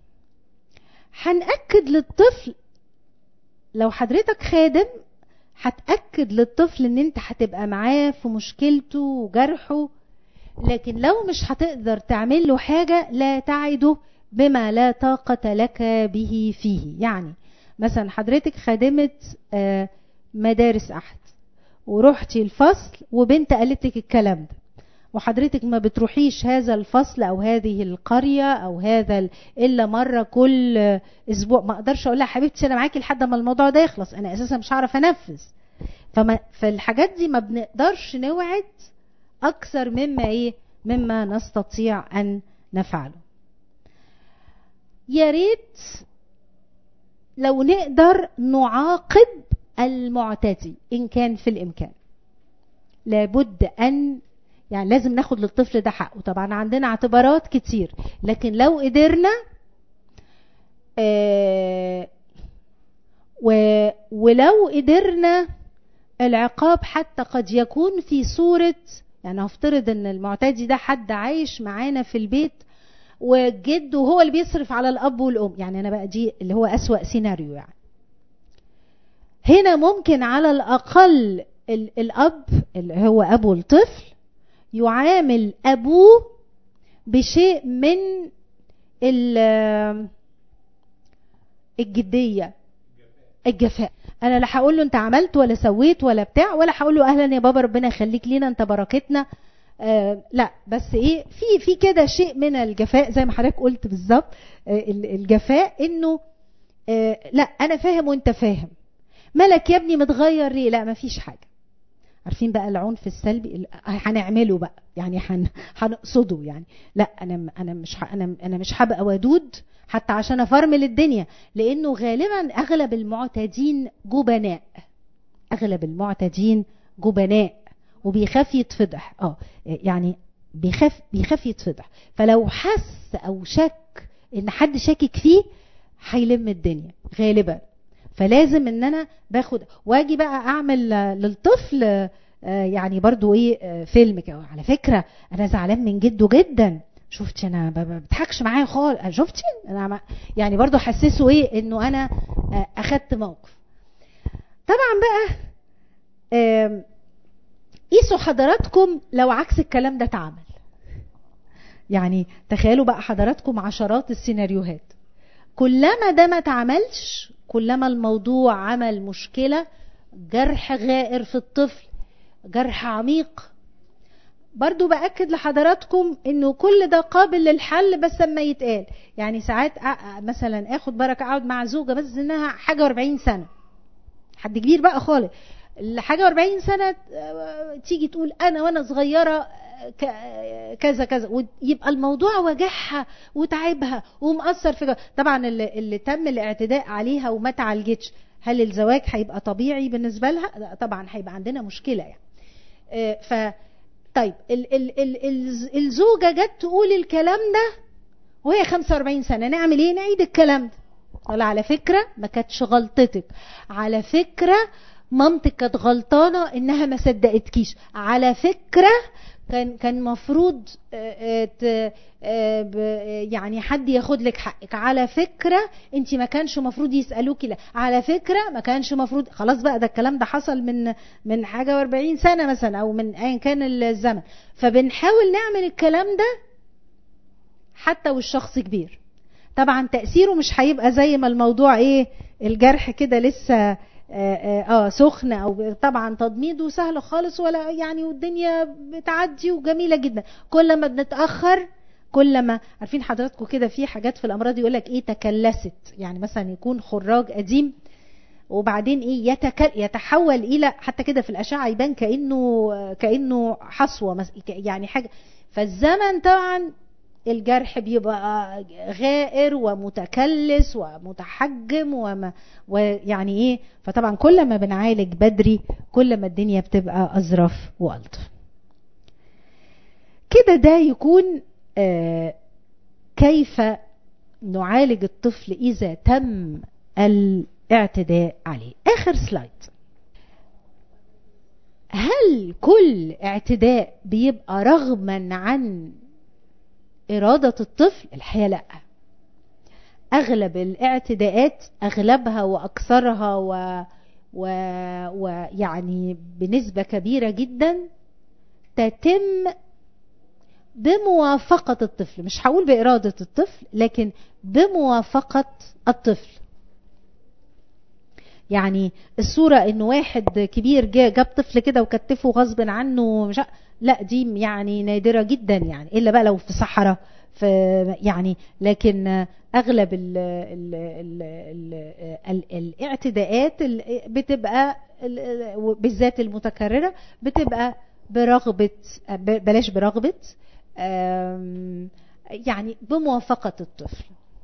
Speaker 1: هنأكد للطفل لو حضرتك خادم هتأكد للطفل ان انت هتبقى معاه في مشكلته وجرحه لكن لو مش هتقدر تعمل له حاجة لا تعده بما لا طاقة لك به فيه يعني مثلا حضرتك خادمة مدارس أحد ورحتي الفصل وبنت قالت لك الكلام ده وحضرتك ما بتروحيش هذا الفصل او هذه القريه او هذا الا مره كل اسبوع ما اقدرش اقول لها حبيبتي انا معاكي لحد ما الموضوع ده يخلص انا اساسا مش هعرف انفذ فما فالحاجات دي ما بنقدرش نوعد اكثر مما ايه مما نستطيع ان نفعله يا ريت لو نقدر نعاقب المعتدي ان كان في الامكان لابد ان يعني لازم ناخد للطفل ده حقه طبعا عندنا اعتبارات كتير لكن لو قدرنا آه ولو قدرنا العقاب حتى قد يكون في صورة يعني هفترض ان المعتدي ده حد عايش معانا في البيت وجده هو اللي بيصرف على الاب والام يعني انا بقى دي اللي هو اسوأ سيناريو يعني هنا ممكن على الاقل الاب اللي هو ابو الطفل يعامل ابوه بشيء من الجديه الجفاء انا لا هقول له انت عملت ولا سويت ولا بتاع ولا هقول له اهلا يا بابا ربنا يخليك لينا انت بركتنا آه لا بس ايه في في كده شيء من الجفاء زي ما حضرتك قلت بالظبط آه الجفاء انه آه لا انا فاهم وانت فاهم مالك يا ابني متغير ليه لا مفيش حاجه عارفين بقى العنف السلبي هنعمله بقى يعني هنقصده يعني لا انا انا مش انا انا مش هبقى ودود حتى عشان افرمل الدنيا لانه غالبا اغلب المعتدين جبناء اغلب المعتدين جبناء وبيخاف يتفضح اه يعني بيخاف بيخاف يتفضح فلو حس او شك ان حد شاكك فيه هيلم الدنيا غالبا فلازم ان انا باخد واجي بقى اعمل للطفل يعني برضو ايه فيلم على فكره انا زعلان من جده جدا شفتي انا ما بضحكش معاه خالص شفتي انا يعني برضو حسسه ايه انه انا اخدت موقف طبعا بقى آم، قيسوا حضراتكم لو عكس الكلام ده اتعمل يعني تخيلوا بقى حضراتكم عشرات السيناريوهات كلما ده ما اتعملش كلما الموضوع عمل مشكلة جرح غائر في الطفل جرح عميق برضو بأكد لحضراتكم انه كل ده قابل للحل بس لما يتقال يعني ساعات أ- مثلا اخد بركة اقعد مع زوجة بس انها حاجة و40 سنة حد كبير بقى خالص الحاجة و40 سنة آه، تيجي تقول انا وانا صغيرة آه، ك- آه، كذا كذا ويبقى الموضوع وجعها وتعبها ومأثر في جو- طبعا اللي, اللي تم الاعتداء عليها وما تعالجتش هل الزواج هيبقى طبيعي بالنسبة لها لا، طبعا هيبقى عندنا مشكلة يعني آه، ف طيب ال ال ال ال الزوجة جت تقول الكلام ده وهي 45 سنة نعمل ايه نعيد الكلام ده ولا على فكرة ما كانتش غلطتك على فكرة مامتك كانت غلطانة انها ما صدقتكيش على فكرة كان كان مفروض آه، آه، ت- آه، ب- آه، يعني حد ياخد لك حقك على فكرة انت ما كانش مفروض يسألوكي لا على فكرة ما كانش مفروض خلاص بقى ده الكلام ده حصل من من حاجة و40 سنة مثلا او من ايا كان الزمن فبنحاول نعمل الكلام ده حتى والشخص كبير طبعا تأثيره مش هيبقى زي ما الموضوع ايه الجرح كده لسه اه, آه, آه سخن او طبعا تضميده سهل خالص ولا يعني والدنيا بتعدي وجميلة جدا كل ما بنتأخر كل ما عارفين حضراتكم كده في حاجات في الامراض يقول لك ايه تكلست يعني مثلا يكون خراج قديم وبعدين ايه يتكل يتحول الى حتى كده في الاشعه يبان كانه كانه حصوه مس- يعني حاجه فالزمن طبعا الجرح بيبقى غائر ومتكلس ومتحجم وما ويعني ايه فطبعا كل ما بنعالج بدري كل ما الدنيا بتبقى اظرف والطف كده ده يكون آه كيف نعالج الطفل اذا تم الاعتداء عليه اخر سلايد هل كل اعتداء بيبقى رغما عن إرادة الطفل الحقيقة لا أغلب الاعتداءات أغلبها وأكثرها و... و... ويعني بنسبة كبيرة جدا تتم بموافقة الطفل مش هقول بإرادة الطفل لكن بموافقة الطفل يعني الصورة ان واحد كبير جا- جاب طفل كده وكتفه غصب عنه مش ع- لا دي يعني نادرة جدا يعني الا بقى لو في صحراء في يعني لكن اغلب ال ال ال ال ال الاعتداءات ال- بتبقى ال- بالذات المتكررة بتبقى برغبة ب- بلاش برغبة آم، يعني بموافقة الطفل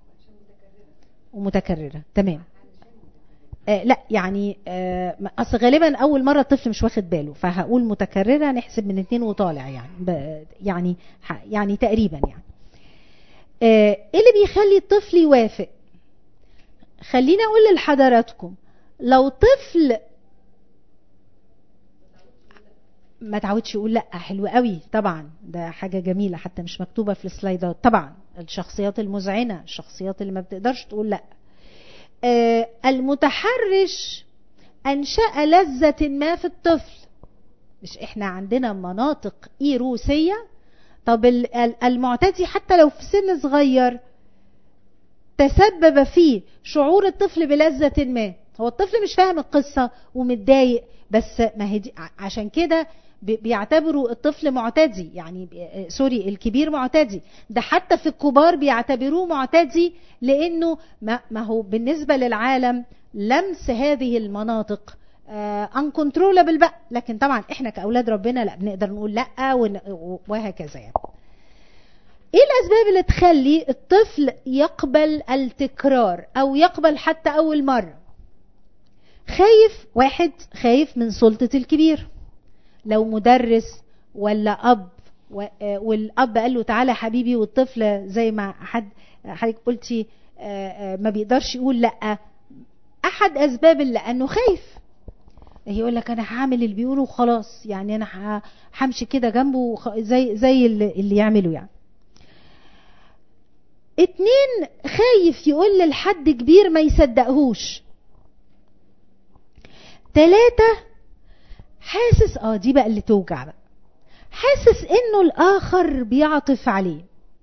Speaker 1: ومتكررة تمام آه لا يعني آه اصل غالبا اول مره الطفل مش واخد باله فهقول متكرره نحسب من اتنين وطالع يعني ب- يعني ح- يعني تقريبا يعني آه ايه اللي بيخلي الطفل يوافق خليني اقول لحضراتكم لو طفل ما تعودش يقول لا حلو قوي طبعا ده حاجه جميله حتى مش مكتوبه في السلايدات طبعا الشخصيات المزعنه الشخصيات اللي ما بتقدرش تقول لا آه، المتحرش أنشأ لذة ما في الطفل مش احنا عندنا مناطق إيروسية طب ال- ال- المعتدي حتى لو في سن صغير تسبب فيه شعور الطفل بلذة ما هو الطفل مش فاهم القصة ومتضايق بس ما هي دي- ع- عشان كده بي- بيعتبروا الطفل معتدي يعني بي- آه، سوري الكبير معتدي ده حتى في الكبار بيعتبروه معتدي لانه ما, ما هو بالنسبة للعالم لمس هذه المناطق انكنترولابل بقى لكن طبعا احنا كاولاد ربنا لا بنقدر نقول لا ون- وهكذا يعني ايه الاسباب اللي تخلي الطفل يقبل التكرار او يقبل حتى اول مره خايف واحد خايف من سلطه الكبير لو مدرس ولا اب و- آه، والاب قال له تعالى حبيبي والطفل زي ما حد حضرتك قلتي آه، آه، ما بيقدرش يقول لا احد اسباب اللي انه خايف يقول لك انا هعمل اللي بيقوله وخلاص يعني انا ه- همشي كده جنبه وخ- زي زي اللي اللي يعمله يعني اتنين خايف يقول لحد كبير ما يصدقهوش تلاتة حاسس اه دي بقى اللي توجع بقى حاسس انه الاخر بيعطف عليه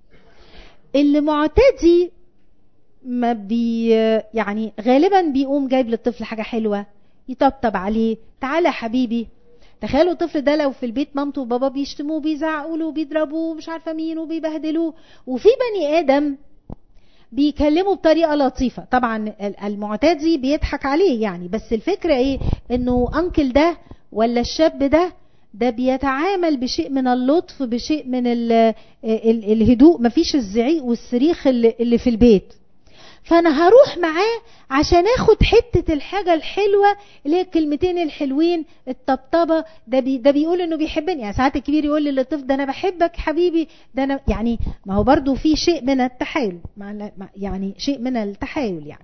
Speaker 1: اللي معتدي ما بي يعني غالبا بيقوم جايب للطفل حاجه حلوه يطبطب عليه تعالى يا حبيبي تخيلوا الطفل ده لو في البيت مامته وبابا بيشتموه بيزعقوا له وبيضربوه مش عارفه مين وبيبهدلوه وفي بني ادم بيكلمه بطريقه لطيفه طبعا المعتدي بيضحك عليه يعني بس الفكره ايه انه انكل ده ولا الشاب ده ده بيتعامل بشيء من اللطف بشيء من ال ال الهدوء مفيش الزعيق والصريخ اللي, اللي في البيت فانا هروح معاه عشان اخد حته الحاجه الحلوه اللي هي الكلمتين الحلوين الطبطبه ده بي ده بيقول انه بيحبني يعني ساعات الكبير يقول للطفل ده انا بحبك حبيبي ده انا يعني ما هو برضو في شيء من التحايل يعني شيء من التحايل يعني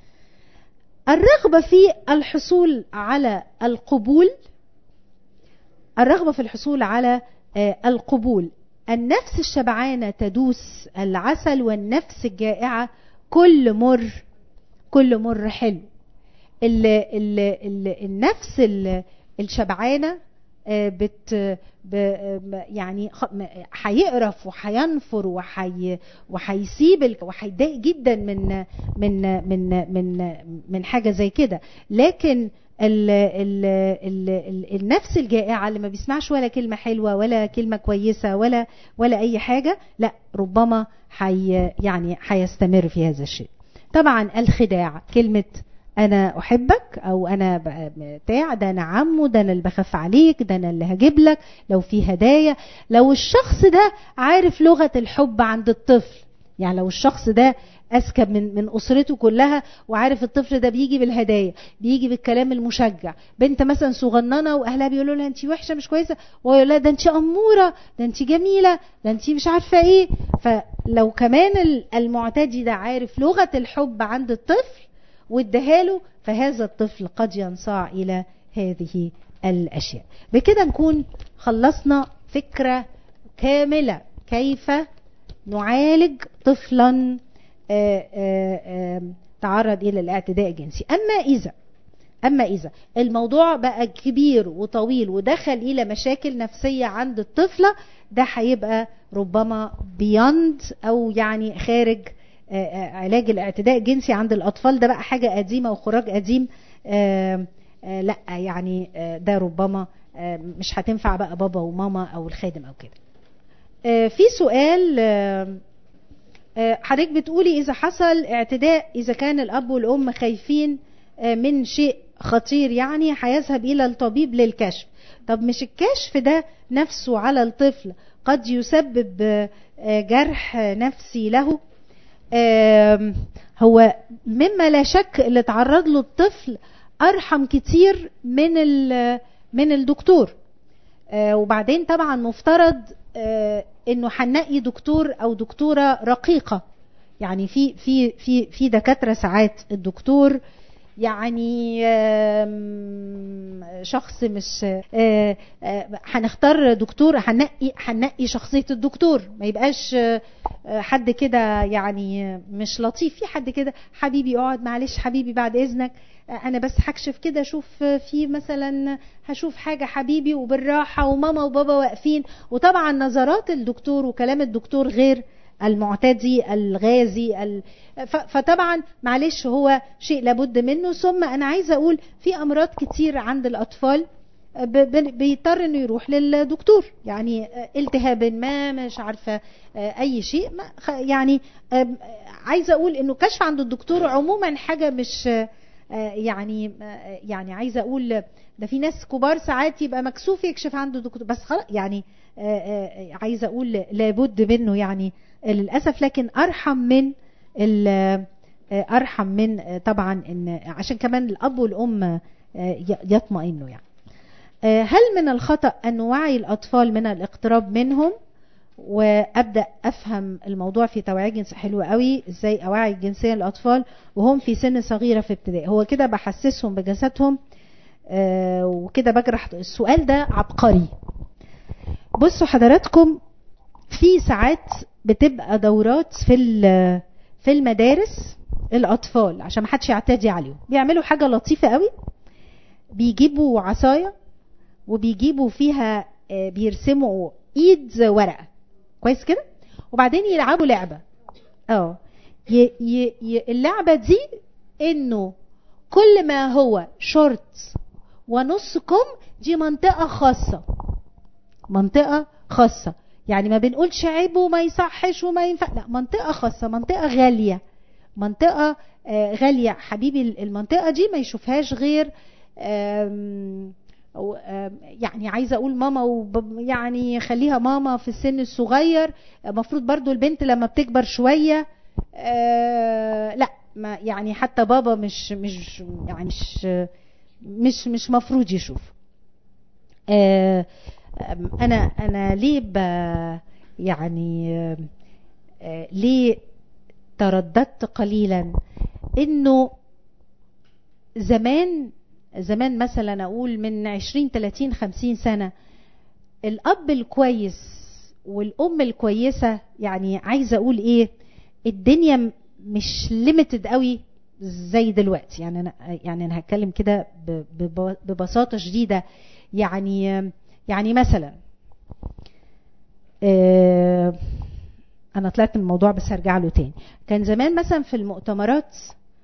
Speaker 1: الرغبه في الحصول على القبول الرغبه في الحصول على القبول النفس الشبعانه تدوس العسل والنفس الجائعه كل مر كل مر حلو ال ال ال النفس ال الشبعانه بت يعني هيقرف وهينفر وحي وهيسيب وهيتضايق جدا من من من من من حاجه زي كده لكن ال ال ال ال النفس الجائعه اللي ما بيسمعش ولا كلمه حلوه ولا كلمه كويسه ولا ولا اي حاجه لا ربما حي يعني هيستمر في هذا الشيء طبعا الخداع كلمه انا احبك او انا بتاع ده انا عمه ده انا اللي بخاف عليك ده انا اللي هجيب لك لو في هدايا لو الشخص ده عارف لغه الحب عند الطفل يعني لو الشخص ده اذكى من من اسرته كلها وعارف الطفل ده بيجي بالهدايا بيجي بالكلام المشجع بنت مثلا صغننه واهلها بيقولوا لها انت وحشه مش كويسه وهو يقول لها ده انت اموره ده انت جميله ده انت مش عارفه ايه فلو كمان المعتدي ده عارف لغه الحب عند الطفل واداها له فهذا الطفل قد ينصاع الى هذه الاشياء بكده نكون خلصنا فكره كامله كيف نعالج طفلا آآ آآ تعرض الى الاعتداء الجنسي اما اذا اما اذا الموضوع بقى كبير وطويل ودخل الى مشاكل نفسيه عند الطفله ده هيبقى ربما بيند او يعني خارج علاج الاعتداء الجنسي عند الاطفال ده بقى حاجه قديمه وخراج قديم آآ لا يعني ده ربما مش هتنفع بقى بابا وماما او الخادم او كده في سؤال حضرتك بتقولي اذا حصل اعتداء اذا كان الاب والام خايفين من شيء خطير يعني هيذهب الى الطبيب للكشف طب مش الكشف ده نفسه على الطفل قد يسبب جرح نفسي له هو مما لا شك اللي تعرض له الطفل ارحم كتير من من الدكتور وبعدين طبعا مفترض انه هنلاقي دكتور او دكتوره رقيقه يعني في في في في دكاتره ساعات الدكتور يعني شخص مش هنختار دكتور هنقي هنقي شخصيه الدكتور ما يبقاش حد كده يعني مش لطيف في حد كده حبيبي اقعد معلش حبيبي بعد اذنك انا بس هكشف كده اشوف في مثلا هشوف حاجه حبيبي وبالراحه وماما وبابا واقفين وطبعا نظرات الدكتور وكلام الدكتور غير المعتدي الغازي ال... فطبعا معلش هو شيء لابد منه ثم انا عايزه اقول في امراض كتير عند الاطفال بيضطر انه يروح للدكتور يعني التهاب ما مش عارفه اي شيء يعني عايزه اقول انه كشف عند الدكتور عموما حاجه مش يعني يعني عايزه اقول ده في ناس كبار ساعات يبقى مكسوف يكشف عنده دكتور بس خلاص يعني عايزه اقول لابد منه يعني للاسف لكن ارحم من ارحم من طبعا ان عشان كمان الاب والام يطمئنوا يعني هل من الخطا ان نوعي الاطفال من الاقتراب منهم وابدا افهم الموضوع في توعيه جنسيه حلوه قوي ازاي اوعي الجنسيه للاطفال وهم في سن صغيره في ابتدائي هو كده بحسسهم بجسدهم آه وكده بجرح السؤال ده عبقري بصوا حضراتكم في ساعات بتبقى دورات في في المدارس الاطفال عشان ما حدش يعتدي عليهم بيعملوا حاجه لطيفه قوي بيجيبوا عصايه وبيجيبوا فيها آه، بيرسموا ايد ورقه كويس كده وبعدين يلعبوا لعبه اه ي- ي- ي- اللعبه دي انه كل ما هو شورت ونص كم دي منطقه خاصه منطقه خاصه يعني ما بنقولش عيب وما يصحش وما ينفع لا منطقه خاصه منطقه غاليه منطقه آه، غاليه حبيبي المنطقه دي ما يشوفهاش غير آم، أو آم، يعني عايزه اقول ماما وب- يعني خليها ماما في السن الصغير المفروض برضو البنت لما بتكبر شويه آه، لا ما يعني حتى بابا مش مش يعني مش مش مش مفروض يشوف آه، آم، انا انا ليه ب يعني آم، آه، ليه ترددت قليلا انه زمان زمان مثلا اقول من 20 30 50 سنه الاب الكويس والام الكويسه يعني عايزه اقول ايه الدنيا م- مش ليميتد قوي زي دلوقتي يعني انا يعني انا هتكلم كده ب- بب- ببساطه شديده يعني يعني مثلا آه، انا طلعت من الموضوع بس هرجع له تاني كان زمان مثلا في المؤتمرات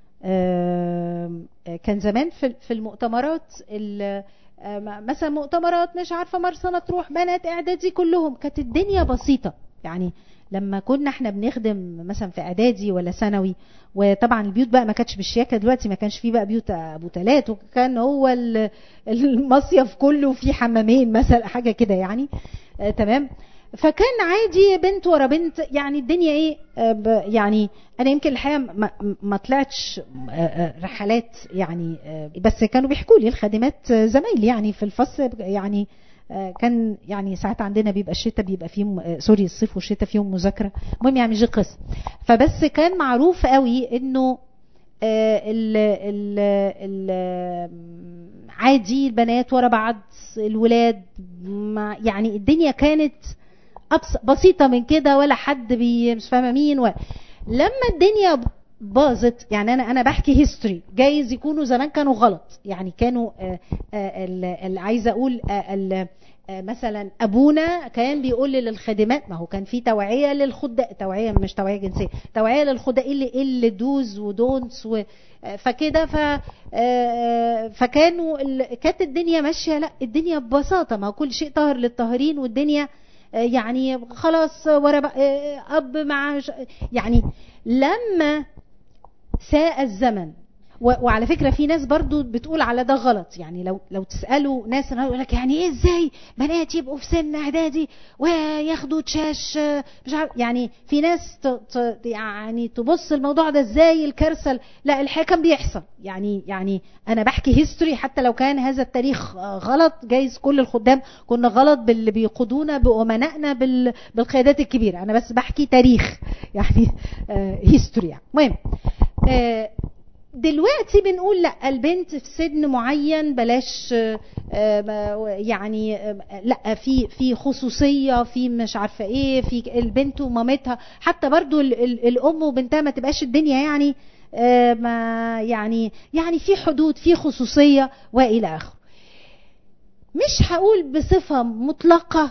Speaker 1: آم، آه، كان زمان في في المؤتمرات ال- آه، مثلا مؤتمرات مش عارفه مرسى مطروح بنات اعدادي كلهم كانت الدنيا بسيطه يعني لما كنا احنا بنخدم مثلا في اعدادي ولا ثانوي وطبعا البيوت بقى ما كانتش بالشياكه دلوقتي ما كانش فيه بقى بيوت ابو تلات وكان هو ال- المصيف كله فيه حمامين مثلا حاجه كده يعني آه تمام فكان عادي بنت ورا بنت يعني الدنيا ايه آه، ب- يعني انا يمكن الحقيقه ما, ما طلعتش آه، آه، رحلات يعني آه، بس كانوا بيحكوا لي الخادمات آه، زمايلي يعني في الفصل يعني آه، كان يعني ساعات عندنا بيبقى الشتاء بيبقى فيهم آه، سوري الصيف والشتاء فيهم مذاكره المهم يعني مش دي قصه فبس كان معروف قوي انه آه، ال ال ال عادي البنات ورا بعض الولاد ما يعني الدنيا كانت أبس بسيطه من كده ولا حد بي مش فاهمه مين و... لما الدنيا باظت يعني انا انا بحكي هيستوري جايز يكونوا زمان كانوا غلط يعني كانوا آه، آه، ال- ال- عايزه اقول آه، ال- آه، مثلا ابونا كان بيقول للخادمات ما هو كان في توعيه للخدام توعيه مش توعيه جنسيه توعيه للخدام ايه اللي ايه اللي دوز ودونتس و آه، فكده ف آه، فكانوا ال- كانت الدنيا ماشيه لا الدنيا ببساطه ما هو كل شيء طاهر للطاهرين والدنيا آه، يعني خلاص ورا بق- آه، اب مع ش- يعني لما ساء الزمن و- وعلى فكره في ناس برضو بتقول على ده غلط يعني لو لو تسالوا ناس يقول لك يعني ايه ازاي بنات يبقوا في سن اعدادي وياخدوا تشاش آه، مش عارف يعني في ناس ت ت يعني تبص الموضوع ده ازاي الكارثه لا الحقيقه كان بيحصل يعني يعني انا بحكي هيستوري حتى لو كان هذا التاريخ آه، غلط جايز كل الخدام كنا غلط باللي بيقودونا بامنائنا بال بالقيادات الكبيره انا بس بحكي تاريخ يعني هيستوري يعني المهم آه، دلوقتي بنقول لا البنت في سن معين بلاش آه، آه، يعني آه، لا في في خصوصيه في مش عارفه ايه في البنت ومامتها حتى برضو ال- ال- الام وبنتها ما تبقاش الدنيا يعني آه، ما يعني يعني في حدود في خصوصيه والى اخره مش هقول بصفه مطلقه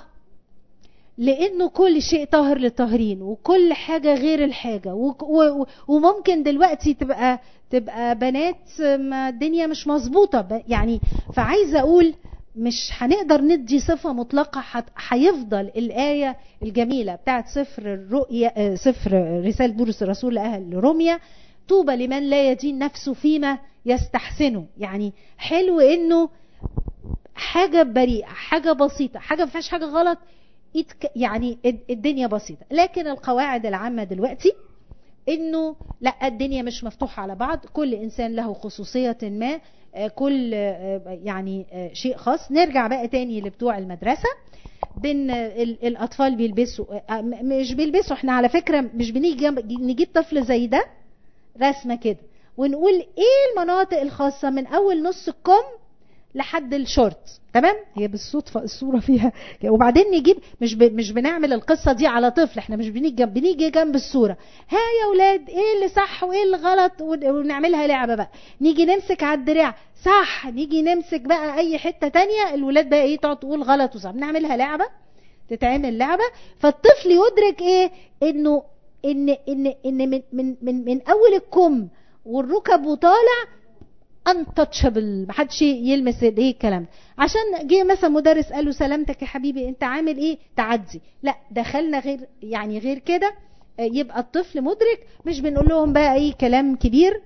Speaker 1: لانه كل شيء طاهر للطاهرين وكل حاجه غير الحاجه وك- و- و- وممكن دلوقتي تبقى تبقى بنات ما الدنيا مش مظبوطه ب- يعني فعايزه اقول مش هنقدر ندي صفه مطلقه هت- هيفضل الايه الجميله بتاعت سفر الرؤيا آه، سفر رساله بولس الرسول لاهل روميا طوبى لمن لا يدين نفسه فيما يستحسنه يعني حلو انه حاجه بريئه حاجه بسيطه حاجه ما فيهاش حاجه غلط يتك- يعني الد- الدنيا بسيطه لكن القواعد العامه دلوقتي انه لا الدنيا مش مفتوحه على بعض كل انسان له خصوصيه ما آه، كل آه، يعني آه، شيء خاص نرجع بقى تاني لبتوع المدرسه بين آه، ال- الاطفال بيلبسوا آه، م- مش بيلبسوا احنا على فكره مش بنيجي جنب- نجيب طفل زي ده رسمه كده ونقول ايه المناطق الخاصه من اول نص الكم لحد الشورت تمام هي بالصدفه الصوره فيها وبعدين نجيب مش ب... مش بنعمل القصه دي على طفل احنا مش بنيجي جنب بنيجي جنب الصوره ها يا اولاد ايه اللي صح وايه اللي غلط ونعملها لعبه بقى نيجي نمسك على الدراع صح نيجي نمسك بقى اي حته تانية الولاد بقى ايه تقعد تقول غلط وصح بنعملها لعبه تتعمل لعبه فالطفل يدرك ايه انه ان ان ان من من من, من اول الكم والركب وطالع untouchable محدش يلمس ايه الكلام عشان جه مثلا مدرس قال له سلامتك يا حبيبي انت عامل ايه تعدي لا دخلنا غير يعني غير كده يبقى الطفل مدرك مش بنقول لهم بقى اي كلام كبير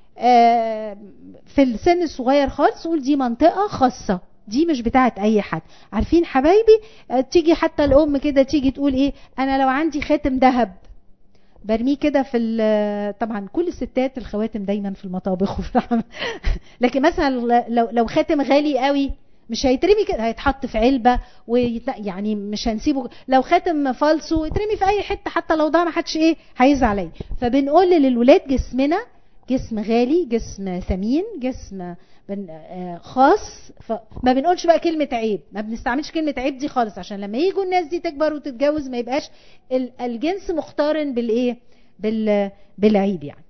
Speaker 1: في السن الصغير خالص قول دي منطقه خاصه دي مش بتاعت اي حد عارفين حبايبي تيجي حتى الام كده تيجي تقول ايه انا لو عندي خاتم ذهب برميه كده في طبعا كل الستات الخواتم دايما في المطابخ وفي لكن مثلا لو لو خاتم غالي قوي مش هيترمي كده هيتحط في علبه ويعني مش هنسيبه لو خاتم فالسو يترمي في اي حته حتى لو ضاع ما حدش ايه هيزعل عليه فبنقول للولاد جسمنا جسم غالي جسم ثمين جسم خاص فما بنقولش بقى كلمة عيب ما بنستعملش كلمة عيب دي خالص عشان لما يجوا الناس دي تكبر وتتجوز ما يبقاش الجنس مقترن بالايه بال بالعيب يعني